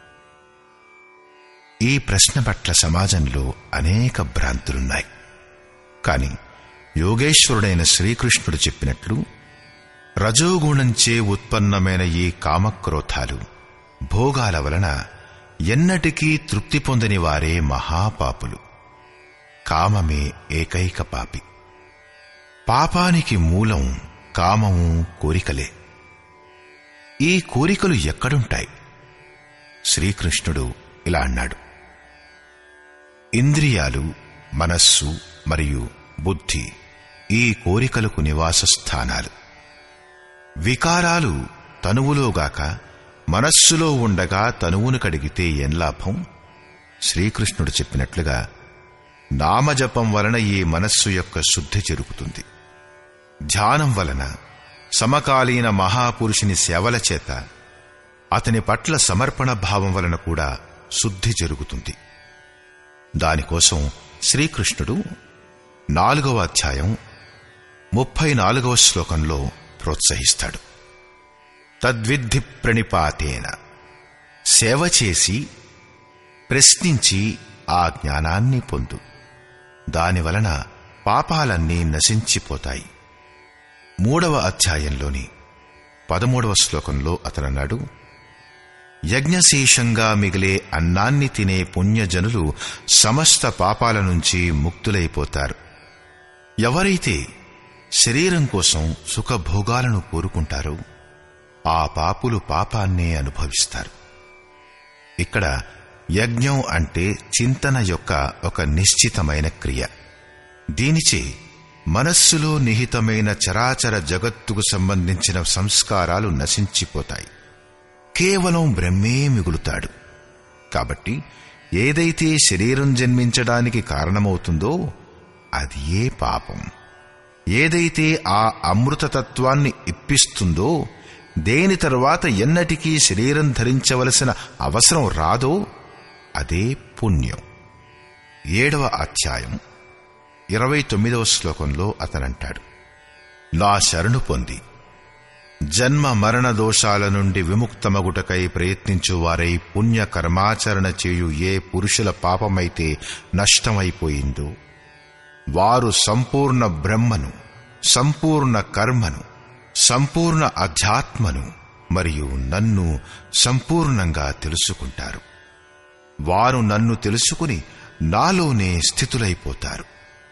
ఈ ప్రశ్న పట్ల సమాజంలో అనేక భ్రాంతులున్నాయి కాని యోగేశ్వరుడైన శ్రీకృష్ణుడు చెప్పినట్లు రజోగుణంచే ఉత్పన్నమైన ఈ కామక్రోధాలు భోగాల వలన ఎన్నటికీ తృప్తి పొందని వారే మహాపాపులు కామమే ఏకైక పాపి పాపానికి మూలం కామము కోరికలే ఈ కోరికలు ఎక్కడుంటాయి శ్రీకృష్ణుడు ఇలా అన్నాడు ఇంద్రియాలు మనస్సు మరియు బుద్ధి ఈ కోరికలకు నివాస స్థానాలు వికారాలు తనువులోగాక మనస్సులో ఉండగా తనువును కడిగితే ఏం లాభం శ్రీకృష్ణుడు చెప్పినట్లుగా నామజపం వలన ఈ మనస్సు యొక్క శుద్ధి జరుగుతుంది ధ్యానం వలన సమకాలీన మహాపురుషుని సేవల చేత అతని పట్ల సమర్పణ భావం వలన కూడా శుద్ధి జరుగుతుంది దానికోసం శ్రీకృష్ణుడు నాలుగవ అధ్యాయం ముప్పై నాలుగవ శ్లోకంలో ప్రోత్సహిస్తాడు తద్విద్ధి ప్రణిపాతేన సేవ చేసి ప్రశ్నించి ఆ జ్ఞానాన్ని పొందు దానివలన పాపాలన్నీ నశించిపోతాయి మూడవ అధ్యాయంలోని పదమూడవ శ్లోకంలో అతనన్నాడు యజ్ఞశేషంగా మిగిలే అన్నాన్ని తినే పుణ్యజనులు సమస్త పాపాల నుంచి ముక్తులైపోతారు ఎవరైతే శరీరం కోసం సుఖభోగాలను కోరుకుంటారో ఆ పాపులు పాపాన్నే అనుభవిస్తారు ఇక్కడ యజ్ఞం అంటే చింతన యొక్క ఒక నిశ్చితమైన క్రియ దీనిచే మనస్సులో నిహితమైన చరాచర జగత్తుకు సంబంధించిన సంస్కారాలు నశించిపోతాయి కేవలం బ్రహ్మే మిగులుతాడు కాబట్టి ఏదైతే శరీరం జన్మించడానికి కారణమవుతుందో అది ఏ పాపం ఏదైతే ఆ అమృతతత్వాన్ని ఇప్పిస్తుందో దేని తరువాత ఎన్నటికీ శరీరం ధరించవలసిన అవసరం రాదో అదే పుణ్యం ఏడవ అధ్యాయం ఇరవై తొమ్మిదవ శ్లోకంలో అతనంటాడు నా శరణు పొంది జన్మ మరణ దోషాల నుండి విముక్తమగుటకై ప్రయత్నించువారై పుణ్య కర్మాచరణ చేయు ఏ పురుషుల పాపమైతే నష్టమైపోయిందో వారు సంపూర్ణ బ్రహ్మను సంపూర్ణ కర్మను సంపూర్ణ అధ్యాత్మను మరియు నన్ను సంపూర్ణంగా తెలుసుకుంటారు వారు నన్ను తెలుసుకుని నాలోనే స్థితులైపోతారు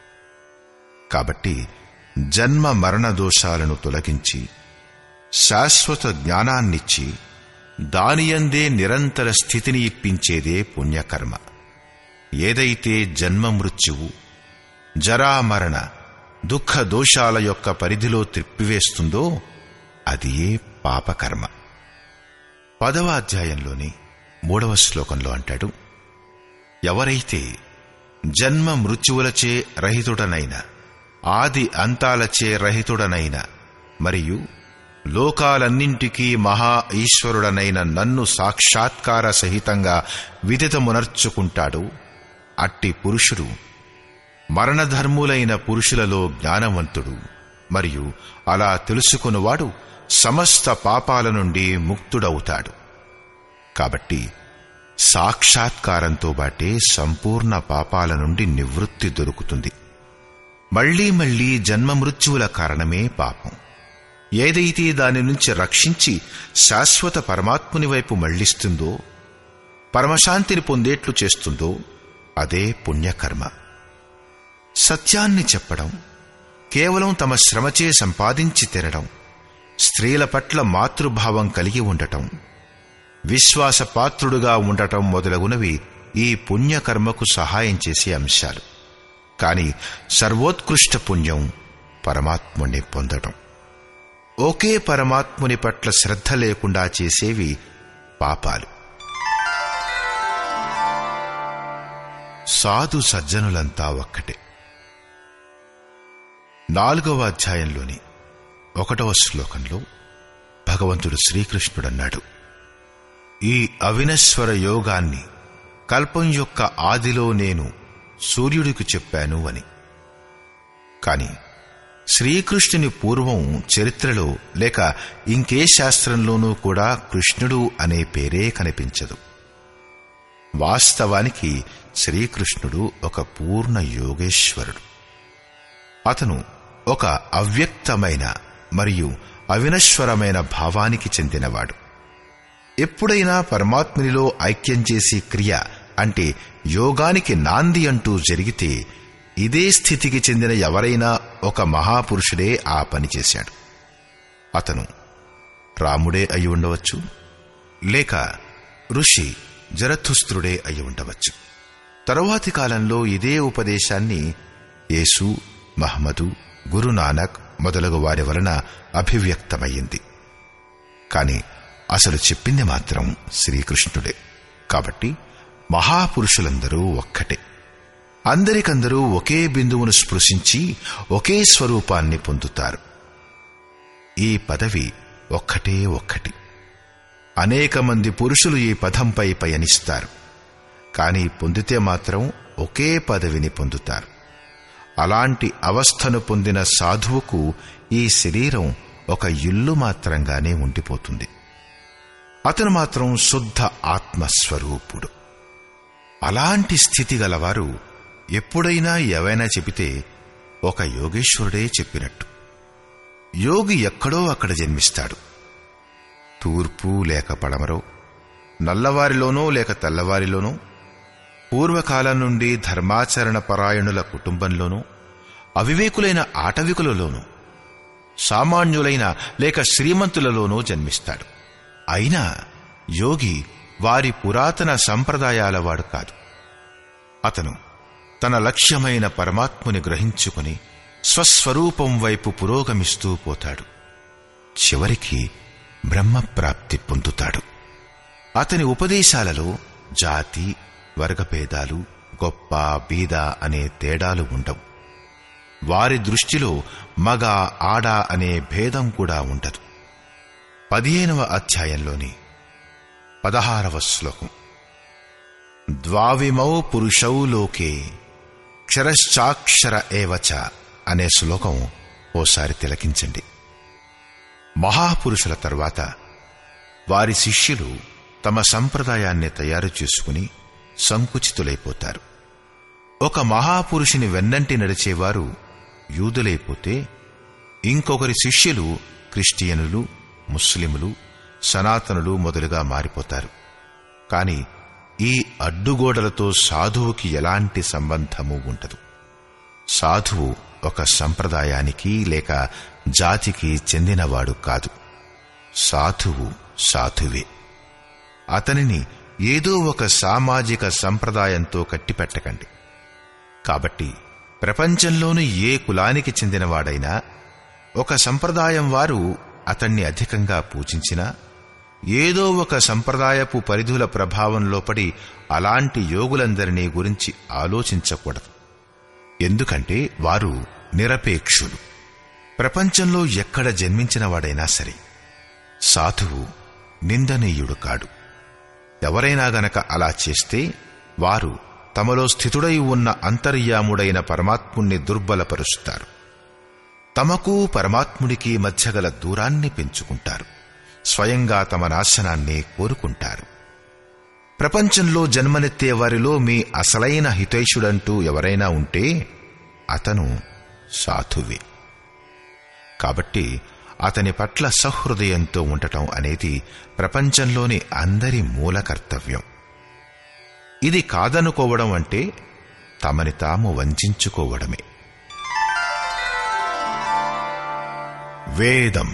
కాబట్టి జన్మ మరణ దోషాలను తొలగించి శాశ్వత జ్ఞానాన్నిచ్చి దానియందే నిరంతర స్థితిని ఇప్పించేదే పుణ్యకర్మ ఏదైతే జన్మ మృత్యువు జరామరణ దుఃఖ దోషాల యొక్క పరిధిలో త్రిప్పివేస్తుందో అది ఏ పాపకర్మ పదవ అధ్యాయంలోని మూడవ శ్లోకంలో అంటాడు ఎవరైతే జన్మ మృత్యువులచే రహితుడనైన ఆది అంతాలచే రహితుడనైన మరియు లోకాలన్నింటికీ మహా ఈశ్వరుడనైన నన్ను సాక్షాత్కార సహితంగా విదితమునర్చుకుంటాడు అట్టి పురుషుడు మరణధర్ములైన పురుషులలో జ్ఞానవంతుడు మరియు అలా తెలుసుకున్నవాడు సమస్త పాపాల నుండి ముక్తుడవుతాడు కాబట్టి సాక్షాత్కారంతో బాటే సంపూర్ణ పాపాల నుండి నివృత్తి దొరుకుతుంది మళ్లీ మళ్లీ జన్మ మృత్యువుల కారణమే పాపం ఏదైతే దాని నుంచి రక్షించి శాశ్వత పరమాత్ముని వైపు మళ్లిస్తుందో పరమశాంతిని పొందేట్లు చేస్తుందో అదే పుణ్యకర్మ సత్యాన్ని చెప్పడం కేవలం తమ శ్రమచే సంపాదించి తినడం స్త్రీల పట్ల మాతృభావం కలిగి ఉండటం విశ్వాసపాత్రుడుగా ఉండటం మొదలగునవి ఈ పుణ్యకర్మకు సహాయం చేసే అంశాలు కాని సర్వోత్కృష్ట పుణ్యం పరమాత్ముని పొందటం ఒకే పరమాత్ముని పట్ల శ్రద్ధ లేకుండా చేసేవి పాపాలు సాధు సజ్జనులంతా ఒక్కటే నాలుగవ అధ్యాయంలోని ఒకటవ శ్లోకంలో భగవంతుడు శ్రీకృష్ణుడన్నాడు ఈ అవినశ్వర యోగాన్ని కల్పం యొక్క ఆదిలో నేను సూర్యుడికి చెప్పాను అని కాని శ్రీకృష్ణుని పూర్వం చరిత్రలో లేక ఇంకే శాస్త్రంలోనూ కూడా కృష్ణుడు అనే పేరే కనిపించదు వాస్తవానికి శ్రీకృష్ణుడు ఒక పూర్ణ యోగేశ్వరుడు అతను ఒక అవ్యక్తమైన మరియు అవినశ్వరమైన భావానికి చెందినవాడు ఎప్పుడైనా పరమాత్మునిలో ఐక్యం చేసే క్రియ అంటే యోగానికి నాంది అంటూ జరిగితే ఇదే స్థితికి చెందిన ఎవరైనా ఒక మహాపురుషుడే ఆ పని చేశాడు అతను రాముడే అయి ఉండవచ్చు లేక ఋషి జరథుస్త్రుడే అయి ఉండవచ్చు తరువాతి కాలంలో ఇదే ఉపదేశాన్ని యేసు మహమ్మదు గురునానక్ మొదలగు వారి వలన అభివ్యక్తమయ్యింది కాని అసలు చెప్పింది మాత్రం శ్రీకృష్ణుడే కాబట్టి మహాపురుషులందరూ ఒక్కటే అందరికందరూ ఒకే బిందువును స్పృశించి ఒకే స్వరూపాన్ని పొందుతారు ఈ పదవి ఒక్కటే ఒక్కటి అనేక మంది పురుషులు ఈ పదంపై పయనిస్తారు కానీ పొందితే మాత్రం ఒకే పదవిని పొందుతారు అలాంటి అవస్థను పొందిన సాధువుకు ఈ శరీరం ఒక ఇల్లు మాత్రంగానే ఉండిపోతుంది అతను మాత్రం శుద్ధ ఆత్మస్వరూపుడు అలాంటి స్థితి గలవారు ఎప్పుడైనా ఏవైనా చెబితే ఒక యోగేశ్వరుడే చెప్పినట్టు యోగి ఎక్కడో అక్కడ జన్మిస్తాడు తూర్పు లేక పడమరో నల్లవారిలోనో లేక తెల్లవారిలోనో పూర్వకాలం నుండి ధర్మాచరణ పరాయణుల కుటుంబంలోనూ అవివేకులైన ఆటవికులలోనూ సామాన్యులైన లేక శ్రీమంతులలోనూ జన్మిస్తాడు అయినా యోగి వారి పురాతన సంప్రదాయాల వాడు కాదు అతను తన లక్ష్యమైన పరమాత్ముని గ్రహించుకుని స్వస్వరూపం వైపు పురోగమిస్తూ పోతాడు చివరికి బ్రహ్మప్రాప్తి పొందుతాడు అతని ఉపదేశాలలో జాతి వర్గభేదాలు గొప్ప బీద అనే తేడాలు ఉండవు వారి దృష్టిలో మగ ఆడ అనే భేదం కూడా ఉండదు పదిహేనవ అధ్యాయంలోని పదహారవ శ్లోకం ద్వావిమౌ పురుషౌ లోకే క్షరశ్చాక్షర ఏవచ అనే శ్లోకం ఓసారి తిలకించండి మహాపురుషుల తరువాత వారి శిష్యులు తమ సంప్రదాయాన్ని తయారు చేసుకుని సంకుచితులైపోతారు ఒక మహాపురుషుని వెన్నంటి నడిచేవారు యూదులైపోతే ఇంకొకరి శిష్యులు క్రిస్టియనులు ముస్లిములు సనాతనులు మొదలుగా మారిపోతారు కాని ఈ అడ్డుగోడలతో సాధువుకి ఎలాంటి సంబంధము ఉండదు సాధువు ఒక సంప్రదాయానికి లేక జాతికి చెందినవాడు కాదు సాధువు సాధువే అతనిని ఏదో ఒక సామాజిక సంప్రదాయంతో కట్టిపెట్టకండి కాబట్టి ప్రపంచంలోని ఏ కులానికి చెందినవాడైనా ఒక సంప్రదాయం వారు అతన్ని అధికంగా పూజించినా ఏదో ఒక సంప్రదాయపు పరిధుల ప్రభావంలో పడి అలాంటి యోగులందరినీ గురించి ఆలోచించకూడదు ఎందుకంటే వారు నిరపేక్షులు ప్రపంచంలో ఎక్కడ జన్మించినవాడైనా సరే సాధువు నిందనీయుడు కాడు ఎవరైనా గనక అలా చేస్తే వారు తమలో స్థితుడై ఉన్న అంతర్యాముడైన పరమాత్ముణ్ణి దుర్బలపరుస్తారు తమకు పరమాత్ముడికి మధ్య గల దూరాన్ని పెంచుకుంటారు స్వయంగా తమ నాశనాన్ని కోరుకుంటారు ప్రపంచంలో జన్మనెత్తే వారిలో మీ అసలైన హితైషుడంటూ ఎవరైనా ఉంటే అతను సాధువే కాబట్టి అతని పట్ల సహృదయంతో ఉండటం అనేది ప్రపంచంలోని అందరి మూల కర్తవ్యం ఇది కాదనుకోవడం అంటే తమని తాము వంచుకోవడమే వేదం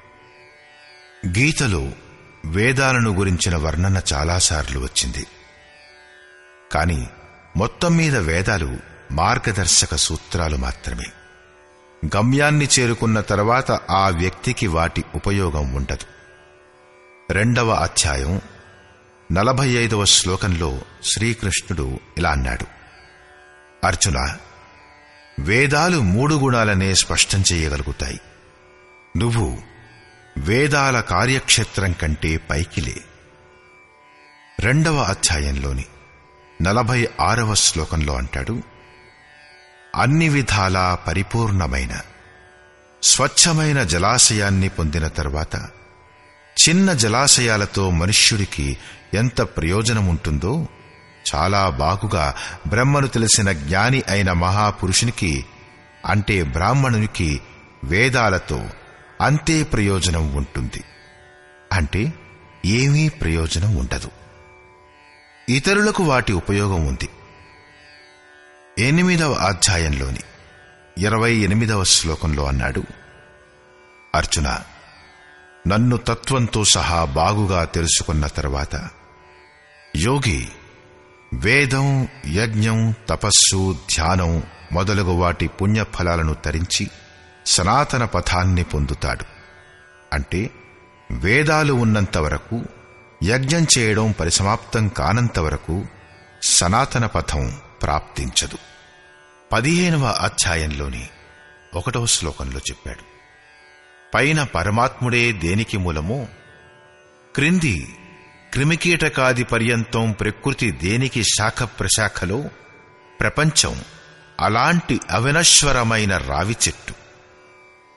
గీతలో వేదాలను గురించిన వర్ణన చాలాసార్లు వచ్చింది కాని మొత్తం మీద వేదాలు మార్గదర్శక సూత్రాలు మాత్రమే గమ్యాన్ని చేరుకున్న తర్వాత ఆ వ్యక్తికి వాటి ఉపయోగం ఉండదు రెండవ అధ్యాయం నలభై ఐదవ శ్లోకంలో శ్రీకృష్ణుడు ఇలా అన్నాడు అర్జున వేదాలు మూడు గుణాలనే స్పష్టం చేయగలుగుతాయి నువ్వు వేదాల కార్యక్షేత్రం కంటే పైకిలే రెండవ అధ్యాయంలోని నలభై ఆరవ శ్లోకంలో అంటాడు అన్ని విధాలా పరిపూర్ణమైన స్వచ్ఛమైన జలాశయాన్ని పొందిన తర్వాత చిన్న జలాశయాలతో మనుష్యుడికి ఎంత ప్రయోజనం ఉంటుందో చాలా బాగుగా బ్రహ్మను తెలిసిన జ్ఞాని అయిన మహాపురుషునికి అంటే బ్రాహ్మణునికి వేదాలతో అంతే ప్రయోజనం ఉంటుంది అంటే ఏమీ ప్రయోజనం ఉండదు ఇతరులకు వాటి ఉపయోగం ఉంది ఎనిమిదవ అధ్యాయంలోని ఇరవై ఎనిమిదవ శ్లోకంలో అన్నాడు అర్జున నన్ను తత్వంతో సహా బాగుగా తెలుసుకున్న తర్వాత యోగి వేదం యజ్ఞం తపస్సు ధ్యానం మొదలగు వాటి పుణ్యఫలాలను తరించి సనాతన పథాన్ని పొందుతాడు అంటే వేదాలు ఉన్నంత వరకు యజ్ఞం చేయడం పరిసమాప్తం కానంత వరకు సనాతన పథం ప్రాప్తించదు పదిహేనవ అధ్యాయంలోని ఒకటవ శ్లోకంలో చెప్పాడు పైన పరమాత్ముడే దేనికి మూలమో క్రింది క్రిమికీటకాది పర్యంతం ప్రకృతి దేనికి శాఖ ప్రశాఖలో ప్రపంచం అలాంటి అవినశ్వరమైన రావి చెట్టు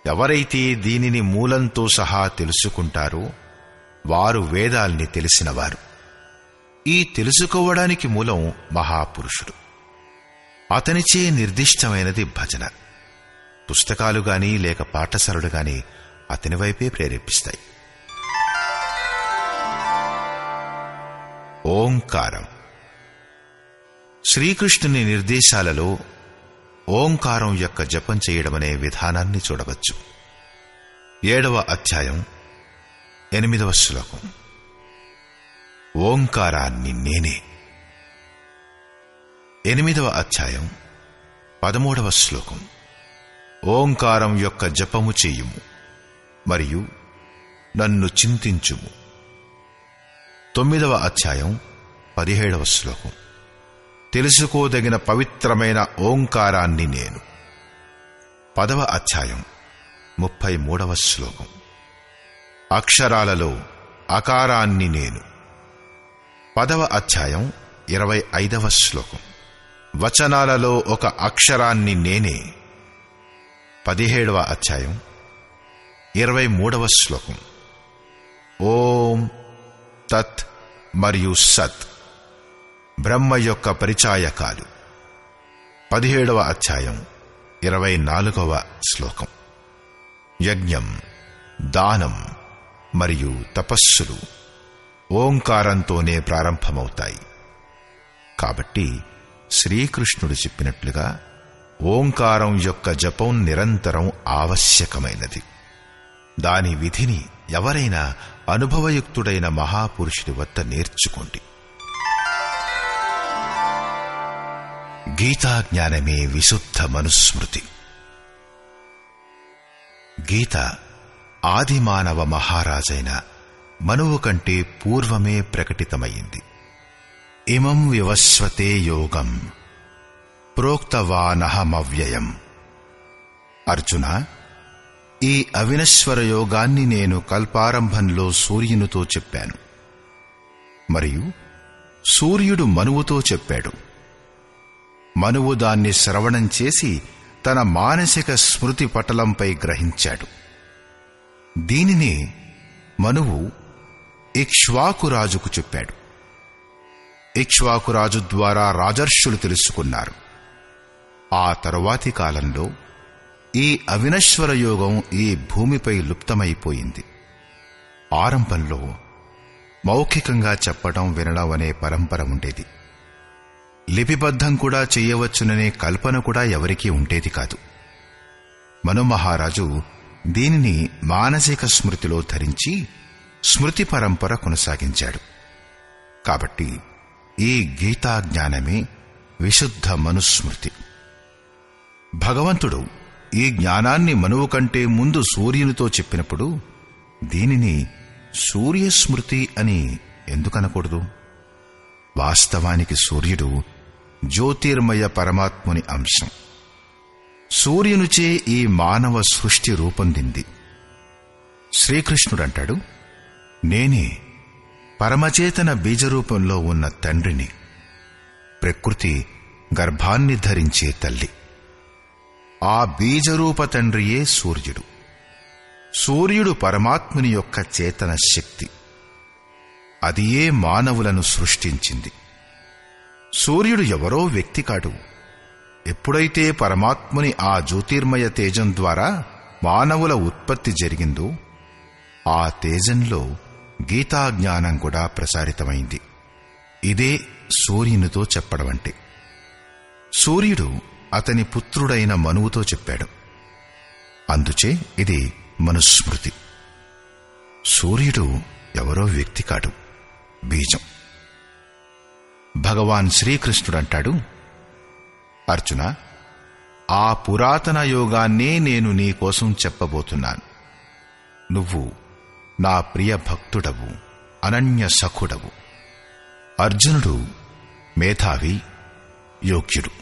ఎవరైతే దీనిని మూలంతో సహా తెలుసుకుంటారో వారు వేదాల్ని తెలిసినవారు ఈ తెలుసుకోవడానికి మూలం మహాపురుషుడు అతనిచే నిర్దిష్టమైనది భజన పుస్తకాలు గాని లేక పాఠశాలలు గాని అతని వైపే ప్రేరేపిస్తాయి ఓంకారం శ్రీకృష్ణుని నిర్దేశాలలో ఓంకారం యొక్క జపం చేయడమనే విధానాన్ని చూడవచ్చు ఏడవ అధ్యాయం ఎనిమిదవ శ్లోకం ఓంకారాన్ని నేనే ఎనిమిదవ అధ్యాయం పదమూడవ శ్లోకం ఓంకారం యొక్క జపము చెయ్యుము మరియు నన్ను చింతించుము తొమ్మిదవ అధ్యాయం పదిహేడవ శ్లోకం తెలుసుకోదగిన పవిత్రమైన ఓంకారాన్ని నేను పదవ అధ్యాయం ముప్పై మూడవ శ్లోకం అక్షరాలలో అకారాన్ని నేను పదవ అధ్యాయం ఇరవై ఐదవ శ్లోకం వచనాలలో ఒక అక్షరాన్ని నేనే పదిహేడవ అధ్యాయం ఇరవై మూడవ శ్లోకం ఓం తత్ మరియు సత్ బ్రహ్మ యొక్క పరిచాయకాలు పదిహేడవ అధ్యాయం ఇరవై నాలుగవ శ్లోకం యజ్ఞం దానం మరియు తపస్సులు ఓంకారంతోనే ప్రారంభమవుతాయి కాబట్టి శ్రీకృష్ణుడు చెప్పినట్లుగా ఓంకారం యొక్క జపం నిరంతరం ఆవశ్యకమైనది దాని విధిని ఎవరైనా అనుభవయుక్తుడైన మహాపురుషుడి వద్ద నేర్చుకోండి గీతా జ్ఞానమే విశుద్ధ మనుస్మృతి గీత ఆదిమానవ మహారాజైన మనువు కంటే పూర్వమే ప్రకటితమైంది ఇమం వివస్వతే యోగం ప్రోక్తవానహమవ్యయం అర్జున ఈ అవినశ్వర యోగాన్ని నేను కల్పారంభంలో సూర్యునితో చెప్పాను మరియు సూర్యుడు మనువుతో చెప్పాడు మనువు దాన్ని శ్రవణం చేసి తన మానసిక స్మృతి పటలంపై గ్రహించాడు దీనిని మనువు ఇక్ష్వాకురాజుకు చెప్పాడు ఇక్ష్వాకురాజు ద్వారా రాజర్షులు తెలుసుకున్నారు ఆ తరువాతి కాలంలో ఈ అవినశ్వర యోగం ఈ భూమిపై లుప్తమైపోయింది ఆరంభంలో మౌఖికంగా చెప్పడం వినడం అనే పరంపర ఉండేది లిపిబద్ధం కూడా చెయ్యవచ్చుననే కల్పన కూడా ఎవరికీ ఉండేది కాదు మనుమహారాజు దీనిని మానసిక స్మృతిలో ధరించి స్మృతి పరంపర కొనసాగించాడు కాబట్టి ఈ గీతా జ్ఞానమే విశుద్ధ మనుస్మృతి భగవంతుడు ఈ జ్ఞానాన్ని మనువు కంటే ముందు సూర్యునితో చెప్పినప్పుడు దీనిని సూర్యస్మృతి అని ఎందుకనకూడదు వాస్తవానికి సూర్యుడు జ్యోతిర్మయ పరమాత్ముని అంశం సూర్యునిచే ఈ మానవ సృష్టి రూపొందింది శ్రీకృష్ణుడంటాడు నేనే పరమచేతన బీజరూపంలో ఉన్న తండ్రిని ప్రకృతి గర్భాన్ని ధరించే తల్లి ఆ బీజరూప తండ్రియే సూర్యుడు సూర్యుడు పరమాత్ముని యొక్క చేతన శక్తి అది ఏ మానవులను సృష్టించింది సూర్యుడు ఎవరో వ్యక్తి కాడు ఎప్పుడైతే పరమాత్ముని ఆ జ్యోతిర్మయ తేజం ద్వారా మానవుల ఉత్పత్తి జరిగిందో ఆ తేజంలో గీతా జ్ఞానం కూడా ప్రసారితమైంది ఇదే సూర్యునితో చెప్పడం అంటే సూర్యుడు అతని పుత్రుడైన మనువుతో చెప్పాడు అందుచే ఇది మనుస్మృతి సూర్యుడు ఎవరో వ్యక్తి కాడు బీజం భగవాన్ శ్రీకృష్ణుడంటాడు అర్జున ఆ పురాతన యోగాన్నే నేను నీకోసం చెప్పబోతున్నాను నువ్వు నా ప్రియ భక్తుడవు అనన్య సఖుడవు అర్జునుడు మేధావి యోగ్యుడు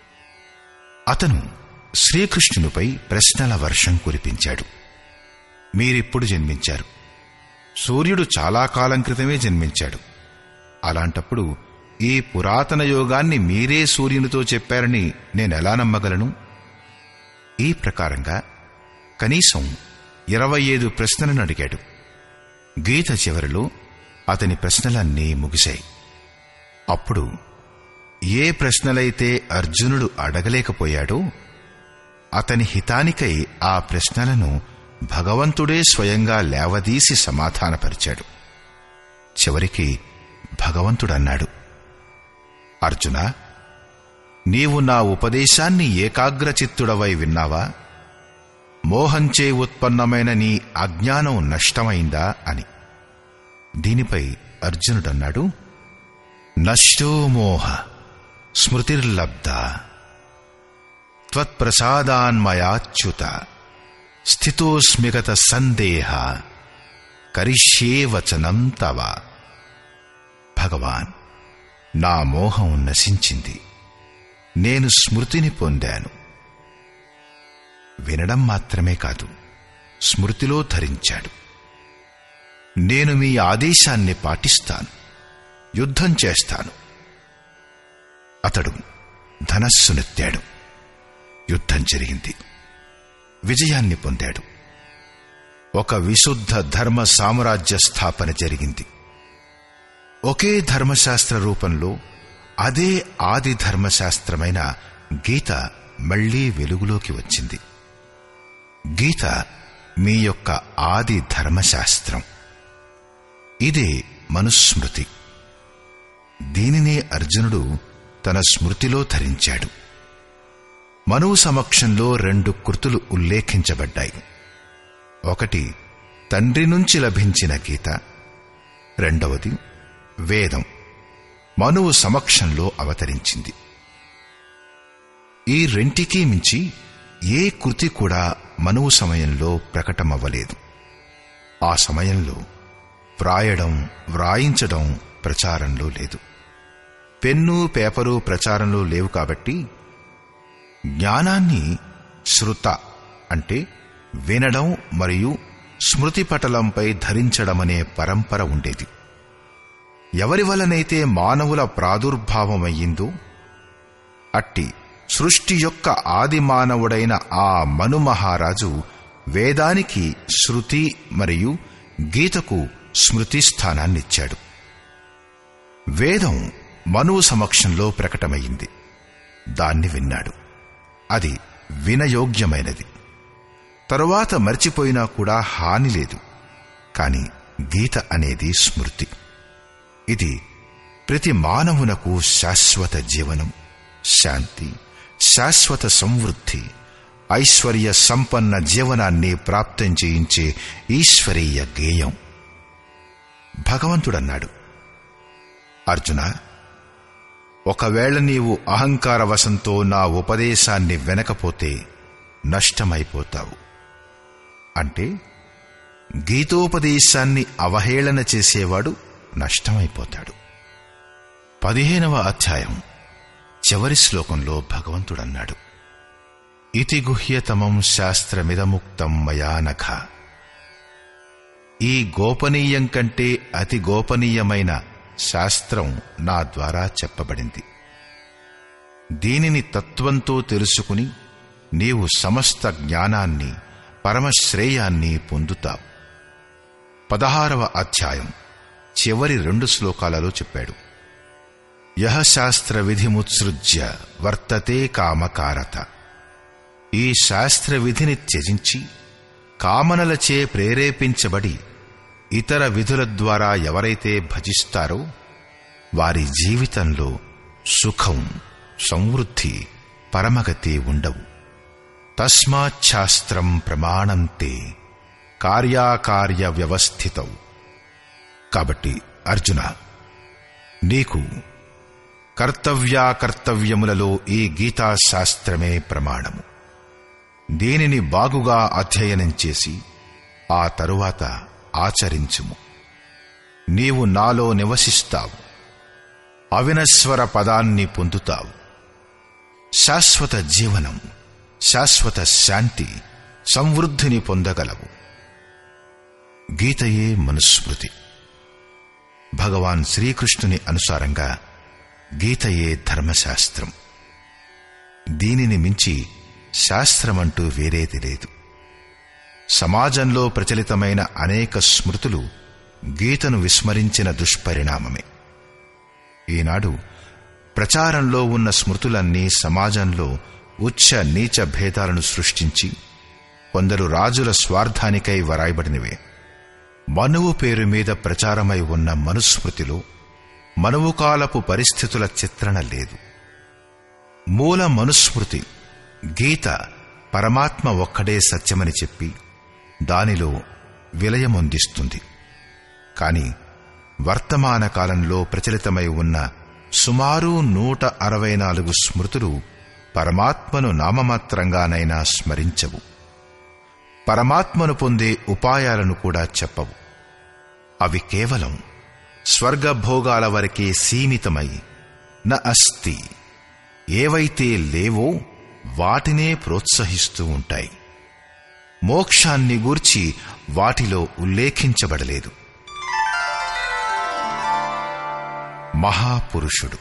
అతను శ్రీకృష్ణునిపై ప్రశ్నల వర్షం కురిపించాడు మీరిప్పుడు జన్మించారు సూర్యుడు చాలా కాలం క్రితమే జన్మించాడు అలాంటప్పుడు ఈ పురాతన యోగాన్ని మీరే సూర్యునితో చెప్పారని నేనెలా నమ్మగలను ఈ ప్రకారంగా కనీసం ఇరవై ఐదు ప్రశ్నలను అడిగాడు గీత చివరిలో అతని ప్రశ్నలన్నీ ముగిశాయి అప్పుడు ఏ ప్రశ్నలైతే అర్జునుడు అడగలేకపోయాడో అతని హితానికై ఆ ప్రశ్నలను భగవంతుడే స్వయంగా లేవదీసి సమాధానపరిచాడు చివరికి భగవంతుడన్నాడు అర్జున నీవు నా ఉపదేశాన్ని ఏకాగ్రచిత్తుడవై విన్నావా మోహంచే ఉత్పన్నమైన నీ అజ్ఞానం నష్టమైందా అని దీనిపై అర్జునుడన్నాడు నష్టో మోహ స్మృతిర్లబ్ధ త్వత్ప్రసాదాన్మయాచ్యుత స్థితోస్మిగత సందేహ కరిష్యే వచనం తవ భగవాన్ నా మోహం నశించింది నేను స్మృతిని పొందాను వినడం మాత్రమే కాదు స్మృతిలో ధరించాడు నేను మీ ఆదేశాన్ని పాటిస్తాను యుద్ధం చేస్తాను అతడు ధనస్సునెత్తాడు యుద్ధం జరిగింది విజయాన్ని పొందాడు ఒక విశుద్ధ ధర్మ సామ్రాజ్య స్థాపన జరిగింది ఒకే ధర్మశాస్త్ర రూపంలో అదే ఆది ధర్మశాస్త్రమైన గీత మళ్లీ వెలుగులోకి వచ్చింది గీత మీ యొక్క ఆది ధర్మశాస్త్రం ఇదే మనుస్మృతి దీనినే అర్జునుడు తన స్మృతిలో ధరించాడు మనువు సమక్షంలో రెండు కృతులు ఉల్లేఖించబడ్డాయి ఒకటి తండ్రి నుంచి లభించిన గీత రెండవది వేదం మనువు సమక్షంలో అవతరించింది ఈ రెంటికీ మించి ఏ కృతి కూడా మనువు సమయంలో ప్రకటమవ్వలేదు ఆ సమయంలో వ్రాయడం వ్రాయించడం ప్రచారంలో లేదు పెన్ను పేపరు ప్రచారంలో లేవు కాబట్టి జ్ఞానాన్ని శృత అంటే వినడం మరియు స్మృతి పటలంపై ధరించడమనే పరంపర ఉండేది ఎవరి వలనైతే మానవుల ప్రాదుర్భావమయ్యిందో అట్టి సృష్టి యొక్క ఆది మానవుడైన ఆ మను మహారాజు వేదానికి శృతి మరియు గీతకు స్మృతి స్థానాన్నిచ్చాడు వేదం మనువు సమక్షంలో ప్రకటమయ్యింది దాన్ని విన్నాడు అది వినయోగ్యమైనది తరువాత మర్చిపోయినా కూడా హాని లేదు కాని గీత అనేది స్మృతి ఇది ప్రతి మానవునకు శాశ్వత జీవనం శాంతి శాశ్వత సమృద్ధి ఐశ్వర్య సంపన్న జీవనాన్ని ప్రాప్తం చేయించే ఈశ్వరీయ గేయం భగవంతుడన్నాడు అర్జున ఒకవేళ నీవు అహంకార వశంతో నా ఉపదేశాన్ని వెనకపోతే నష్టమైపోతావు అంటే గీతోపదేశాన్ని అవహేళన చేసేవాడు నష్టమైపోతాడు పదిహేనవ అధ్యాయం చివరి శ్లోకంలో భగవంతుడన్నాడు ఇతి గుహ్యతమం శాస్త్రమిదముక్తం మయా నఖ ఈ గోపనీయం కంటే అతి గోపనీయమైన శాస్త్రం నా ద్వారా చెప్పబడింది దీనిని తత్వంతో తెలుసుకుని నీవు సమస్త జ్ఞానాన్ని పరమశ్రేయాన్ని పొందుతావు పదహారవ అధ్యాయం చివరి రెండు శ్లోకాలలో చెప్పాడు యహ శాస్త్ర విధిముత్సృజ్య వర్తతే కామకారత ఈ శాస్త్ర విధిని త్యజించి కామనలచే ప్రేరేపించబడి ఇతర విధుల ద్వారా ఎవరైతే భజిస్తారో వారి జీవితంలో సుఖం సమృద్ధి పరమగతి ఉండవు తస్మాచ్ఛాస్త్రం ప్రమాణంతే కార్యాకార్య వ్యవస్థితం కాబట్టి అర్జున నీకు కర్తవ్యాకర్తవ్యములలో ఈ గీతాశాస్త్రమే ప్రమాణము దీనిని బాగుగా అధ్యయనం చేసి ఆ తరువాత ఆచరించుము నీవు నాలో నివసిస్తావు అవినశ్వర పదాన్ని పొందుతావు శాశ్వత జీవనం శాశ్వత శాంతి సంవృద్ధిని పొందగలవు గీతయే మనుస్మృతి భగవాన్ శ్రీకృష్ణుని అనుసారంగా గీతయే ధర్మశాస్త్రం దీనిని మించి శాస్త్రమంటూ వేరేది లేదు సమాజంలో ప్రచలితమైన అనేక స్మృతులు గీతను విస్మరించిన దుష్పరిణామమే ఈనాడు ప్రచారంలో ఉన్న స్మృతులన్నీ సమాజంలో ఉచ్చ నీచ భేదాలను సృష్టించి కొందరు రాజుల స్వార్థానికై వరాయబడినవే మనువు పేరు మీద ప్రచారమై ఉన్న మనుస్మృతిలో మనువుకాలపు పరిస్థితుల చిత్రణ లేదు మూల మనుస్మృతి గీత పరమాత్మ ఒక్కడే సత్యమని చెప్పి దానిలో విలయమొందిస్తుంది కాని వర్తమాన కాలంలో ప్రచలితమై ఉన్న సుమారు నూట అరవై నాలుగు స్మృతులు పరమాత్మను నామమాత్రంగానైనా స్మరించవు పరమాత్మను పొందే ఉపాయాలను కూడా చెప్పవు అవి కేవలం స్వర్గభోగాల వరకే సీమితమై న అస్తి ఏవైతే లేవో వాటినే ప్రోత్సహిస్తూ ఉంటాయి మోక్షాన్ని గూర్చి వాటిలో ఉల్లేఖించబడలేదు మహాపురుషుడు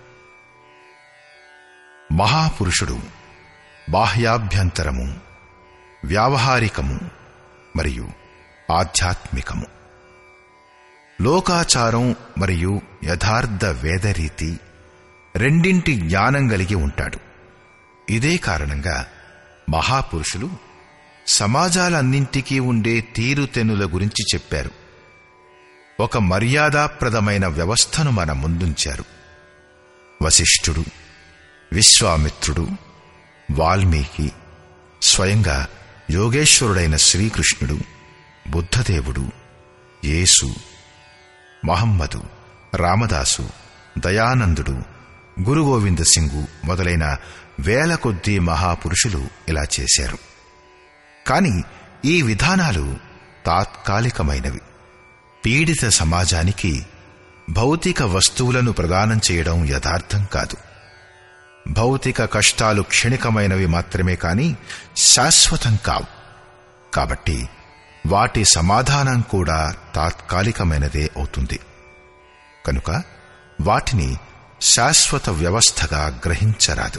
మహాపురుషుడు బాహ్యాభ్యంతరము వ్యావహారికము మరియు ఆధ్యాత్మికము లోకాచారం మరియు యథార్థ వేదరీతి రెండింటి జ్ఞానం కలిగి ఉంటాడు ఇదే కారణంగా మహాపురుషులు సమాజాలన్నింటికీ ఉండే తీరుతెన్నుల గురించి చెప్పారు ఒక మర్యాదాప్రదమైన వ్యవస్థను మన ముందుంచారు వశిష్ఠుడు విశ్వామిత్రుడు వాల్మీకి స్వయంగా యోగేశ్వరుడైన శ్రీకృష్ణుడు బుద్ధదేవుడు యేసు మహమ్మదు రామదాసు దయానందుడు గురుగోవింద సింగు మొదలైన వేల కొద్దీ మహాపురుషులు ఇలా చేశారు కాని ఈ విధానాలు తాత్కాలికమైనవి పీడిత సమాజానికి భౌతిక వస్తువులను ప్రదానం చేయడం యథార్థం కాదు భౌతిక కష్టాలు క్షణికమైనవి మాత్రమే కాని శాశ్వతం కావు కాబట్టి వాటి సమాధానం కూడా తాత్కాలికమైనదే అవుతుంది కనుక వాటిని శాశ్వత వ్యవస్థగా గ్రహించరాదు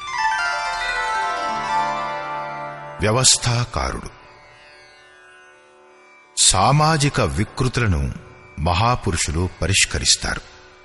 వ్యవస్థాకారుడు సామాజిక వికృతులను మహాపురుషులు పరిష్కరిస్తారు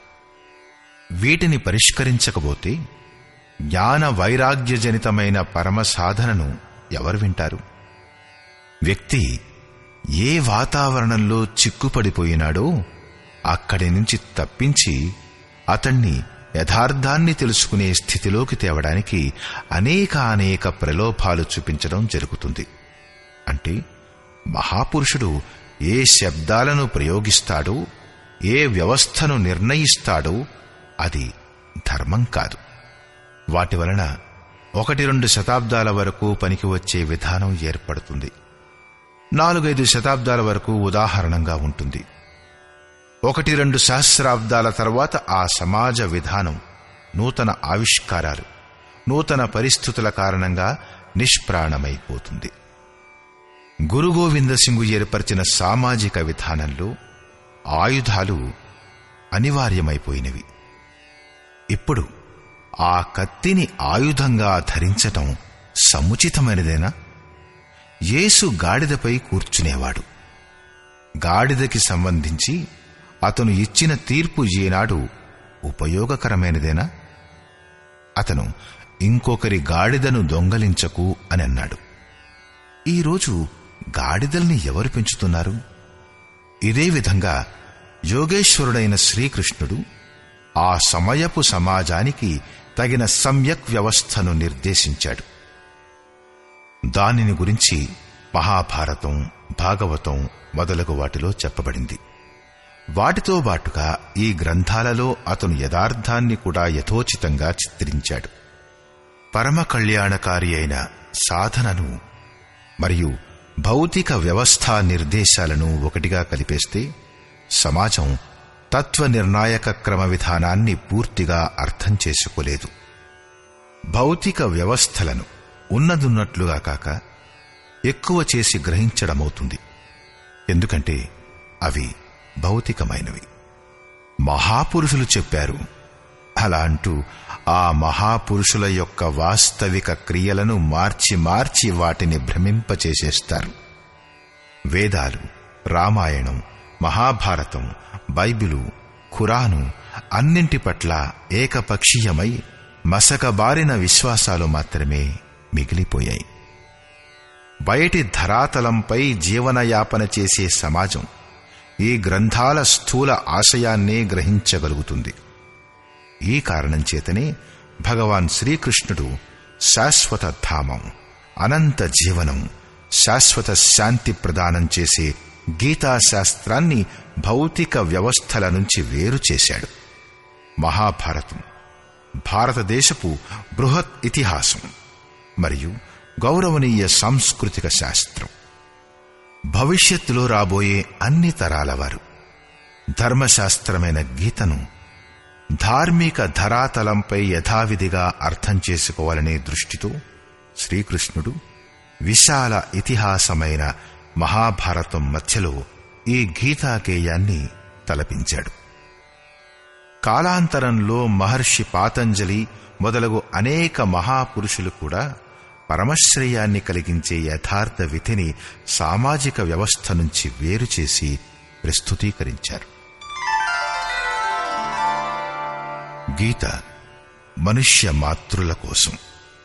వీటిని పరిష్కరించకపోతే జ్ఞాన వైరాగ్యజనితమైన పరమ సాధనను ఎవరు వింటారు వ్యక్తి ఏ వాతావరణంలో చిక్కుపడిపోయినాడో అక్కడి నుంచి తప్పించి అతణ్ణి యథార్థాన్ని తెలుసుకునే స్థితిలోకి తేవడానికి అనేక అనేక ప్రలోభాలు చూపించడం జరుగుతుంది అంటే మహాపురుషుడు ఏ శబ్దాలను ప్రయోగిస్తాడో ఏ వ్యవస్థను నిర్ణయిస్తాడో అది ధర్మం కాదు వాటి వలన ఒకటి రెండు శతాబ్దాల వరకు పనికి వచ్చే విధానం ఏర్పడుతుంది నాలుగైదు శతాబ్దాల వరకు ఉదాహరణంగా ఉంటుంది ఒకటి రెండు సహస్రాబ్దాల తర్వాత ఆ సమాజ విధానం నూతన ఆవిష్కారాలు నూతన పరిస్థితుల కారణంగా నిష్ప్రాణమైపోతుంది గురు గోవింద సింగు ఏర్పరిచిన సామాజిక విధానంలో ఆయుధాలు అనివార్యమైపోయినవి ఇప్పుడు ఆ కత్తిని ఆయుధంగా ధరించటం సముచితమైనదేనా యేసు గాడిదపై కూర్చునేవాడు గాడిదకి సంబంధించి అతను ఇచ్చిన తీర్పు ఈనాడు ఉపయోగకరమైనదేనా అతను ఇంకొకరి గాడిదను దొంగలించకు అని అన్నాడు ఈరోజు గాడిదల్ని ఎవరు పెంచుతున్నారు ఇదే విధంగా యోగేశ్వరుడైన శ్రీకృష్ణుడు ఆ సమయపు సమాజానికి తగిన సమ్యక్ వ్యవస్థను నిర్దేశించాడు దానిని గురించి మహాభారతం భాగవతం మొదలగు వాటిలో చెప్పబడింది వాటితో బాటుగా ఈ గ్రంథాలలో అతను యథార్థాన్ని కూడా యథోచితంగా చిత్రించాడు పరమ కళ్యాణకారి అయిన సాధనను మరియు భౌతిక వ్యవస్థా నిర్దేశాలను ఒకటిగా కలిపేస్తే సమాజం తత్వ నిర్ణాయక క్రమ విధానాన్ని పూర్తిగా అర్థం చేసుకోలేదు భౌతిక వ్యవస్థలను ఉన్నదున్నట్లుగా కాక ఎక్కువ చేసి గ్రహించడమవుతుంది ఎందుకంటే అవి భౌతికమైనవి మహాపురుషులు చెప్పారు అలా అంటూ ఆ మహాపురుషుల యొక్క వాస్తవిక క్రియలను మార్చి మార్చి వాటిని భ్రమింపచేసేస్తారు వేదాలు రామాయణం మహాభారతం బైబిలు ఖురాను అన్నింటి పట్ల ఏకపక్షీయమై మసకబారిన విశ్వాసాలు మాత్రమే మిగిలిపోయాయి బయటి ధరాతలంపై జీవనయాపన చేసే సమాజం ఈ గ్రంథాల స్థూల ఆశయాన్నే గ్రహించగలుగుతుంది ఈ కారణం చేతనే భగవాన్ శ్రీకృష్ణుడు శాశ్వత ధామం అనంత జీవనం శాశ్వత శాంతి ప్రదానం చేసే గీతాశాస్త్రాన్ని భౌతిక వ్యవస్థల నుంచి వేరు చేశాడు మహాభారతం భారతదేశపు బృహత్ ఇతిహాసం మరియు గౌరవనీయ సాంస్కృతిక శాస్త్రం భవిష్యత్తులో రాబోయే అన్ని తరాల వారు ధర్మశాస్త్రమైన గీతను ధార్మిక ధరాతలంపై యథావిధిగా అర్థం చేసుకోవాలనే దృష్టితో శ్రీకృష్ణుడు విశాల ఇతిహాసమైన మహాభారతం మధ్యలో ఈ గీతాకేయాన్ని తలపించాడు కాలాంతరంలో మహర్షి పాతంజలి మొదలగు అనేక మహాపురుషులు కూడా పరమశ్రేయాన్ని కలిగించే యథార్థ విధిని సామాజిక వ్యవస్థ నుంచి వేరు చేసి ప్రస్తుతీకరించారు గీత మనుష్య మాతృల కోసం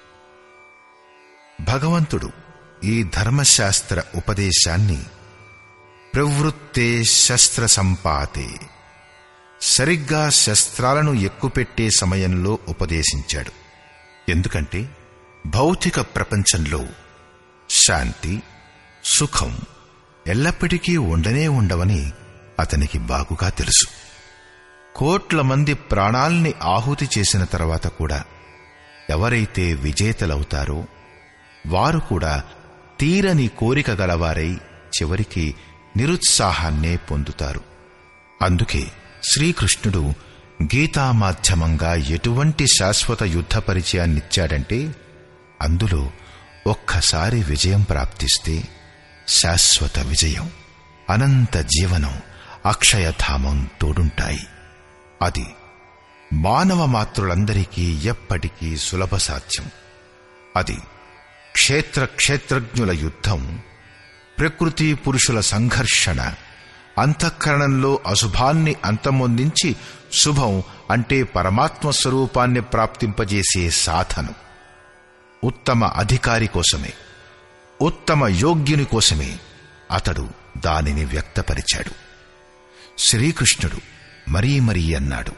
భగవంతుడు ఈ ధర్మశాస్త్ర ఉపదేశాన్ని ప్రవృత్తే శస్త్ర సంపాతే సరిగ్గా శస్త్రాలను ఎక్కుపెట్టే సమయంలో ఉపదేశించాడు ఎందుకంటే భౌతిక ప్రపంచంలో శాంతి సుఖం ఎల్లప్పటికీ ఉండనే ఉండవని అతనికి బాగుగా తెలుసు కోట్ల మంది ప్రాణాల్ని ఆహుతి చేసిన తర్వాత కూడా ఎవరైతే విజేతలవుతారో వారు కూడా తీరని కోరిక గలవారై చివరికి నిరుత్సాహాన్నే పొందుతారు అందుకే శ్రీకృష్ణుడు గీతా మాధ్యమంగా ఎటువంటి శాశ్వత యుద్ధ పరిచయాన్నిచ్చాడంటే అందులో ఒక్కసారి విజయం ప్రాప్తిస్తే శాశ్వత విజయం అనంత జీవనం అక్షయధామం తోడుంటాయి అది మానవ మాతృలందరికీ ఎప్పటికీ సులభ సాధ్యం అది క్షేత్ర క్షేత్రజ్ఞుల యుద్ధం ప్రకృతి పురుషుల సంఘర్షణ అంతఃకరణంలో అశుభాన్ని అంతమొందించి శుభం అంటే పరమాత్మ స్వరూపాన్ని ప్రాప్తింపజేసే సాధనం ఉత్తమ అధికారి కోసమే ఉత్తమ యోగ్యుని కోసమే అతడు దానిని వ్యక్తపరిచాడు శ్రీకృష్ణుడు మరీ మరీ అన్నాడు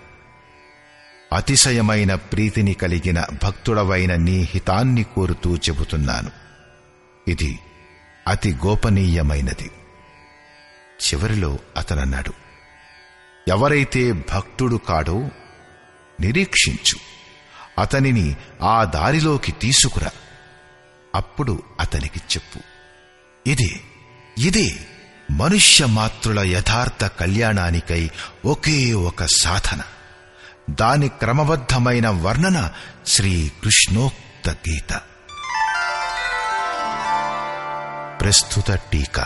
అతిశయమైన ప్రీతిని కలిగిన భక్తుడవైన నీ హితాన్ని కోరుతూ చెబుతున్నాను ఇది అతి గోపనీయమైనది చివరిలో అతనన్నాడు ఎవరైతే భక్తుడు కాడో నిరీక్షించు అతనిని ఆ దారిలోకి తీసుకురా అప్పుడు అతనికి చెప్పు ఇదే ఇదే మనుష్య మాతృల యథార్థ కళ్యాణానికై ఒకే ఒక సాధన దాని క్రమబద్ధమైన వర్ణన శ్రీ కృష్ణోక్త గీత ప్రస్తుత టీకా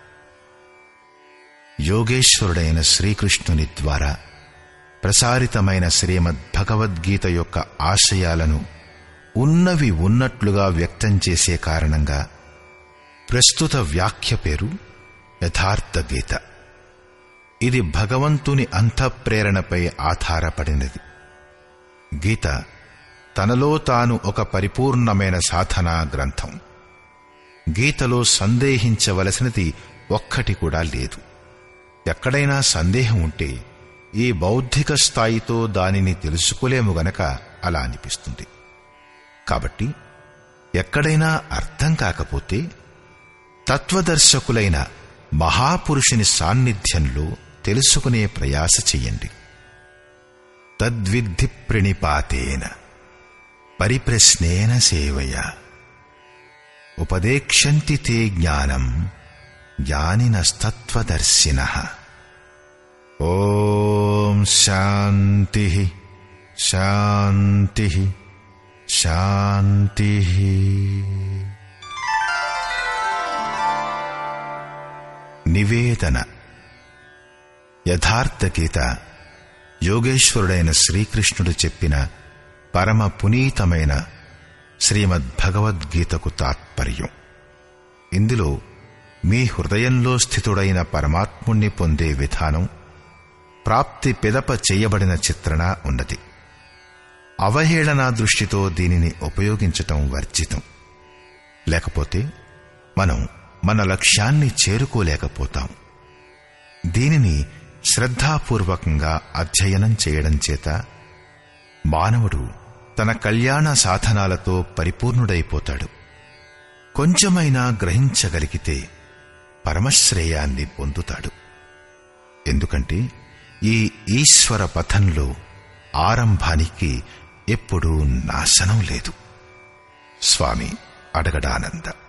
యోగేశ్వరుడైన శ్రీకృష్ణుని ద్వారా ప్రసారితమైన శ్రీమద్ భగవద్గీత యొక్క ఆశయాలను ఉన్నవి ఉన్నట్లుగా వ్యక్తం చేసే కారణంగా ప్రస్తుత వ్యాఖ్య పేరు యథార్థ గీత ఇది భగవంతుని అంతఃప్రేరణపై ఆధారపడినది గీత తనలో తాను ఒక పరిపూర్ణమైన సాధనా గ్రంథం గీతలో సందేహించవలసినది ఒక్కటి కూడా లేదు ఎక్కడైనా సందేహం ఉంటే ఈ బౌద్ధిక స్థాయితో దానిని తెలుసుకోలేము గనక అలా అనిపిస్తుంది కాబట్టి ఎక్కడైనా అర్థం కాకపోతే తత్వదర్శకులైన మహాపురుషుని సాన్నిధ్యంలో తెలుసుకునే ప్రయాస చెయ్యండి తద్విద్ధి ప్రణిపాతేన పరిప్రశ్నేన సేవయ ఉపదేక్షంతి తే జ్ఞానం జ్ఞానినస్తత్వదర్శిన ఓం శాంతి శాంతి శాంతి నివేదన యథార్థ గీత యోగేశ్వరుడైన శ్రీకృష్ణుడు చెప్పిన పరమ పునీతమైన శ్రీమద్ భగవద్గీతకు తాత్పర్యం ఇందులో మీ హృదయంలో స్థితుడైన పరమాత్ముణ్ణి పొందే విధానం ప్రాప్తి పిదప చేయబడిన చిత్రణ ఉన్నది అవహేళనా దృష్టితో దీనిని ఉపయోగించటం వర్జితం లేకపోతే మనం మన లక్ష్యాన్ని చేరుకోలేకపోతాం దీనిని శ్రద్ధాపూర్వకంగా అధ్యయనం చేయడం చేత మానవుడు తన కళ్యాణ సాధనాలతో పరిపూర్ణుడైపోతాడు కొంచెమైనా గ్రహించగలిగితే పరమశ్రేయాన్ని పొందుతాడు ఎందుకంటే ఈ ఈశ్వర పథంలో ఆరంభానికి ఎప్పుడూ నాశనం లేదు స్వామి అడగడానంద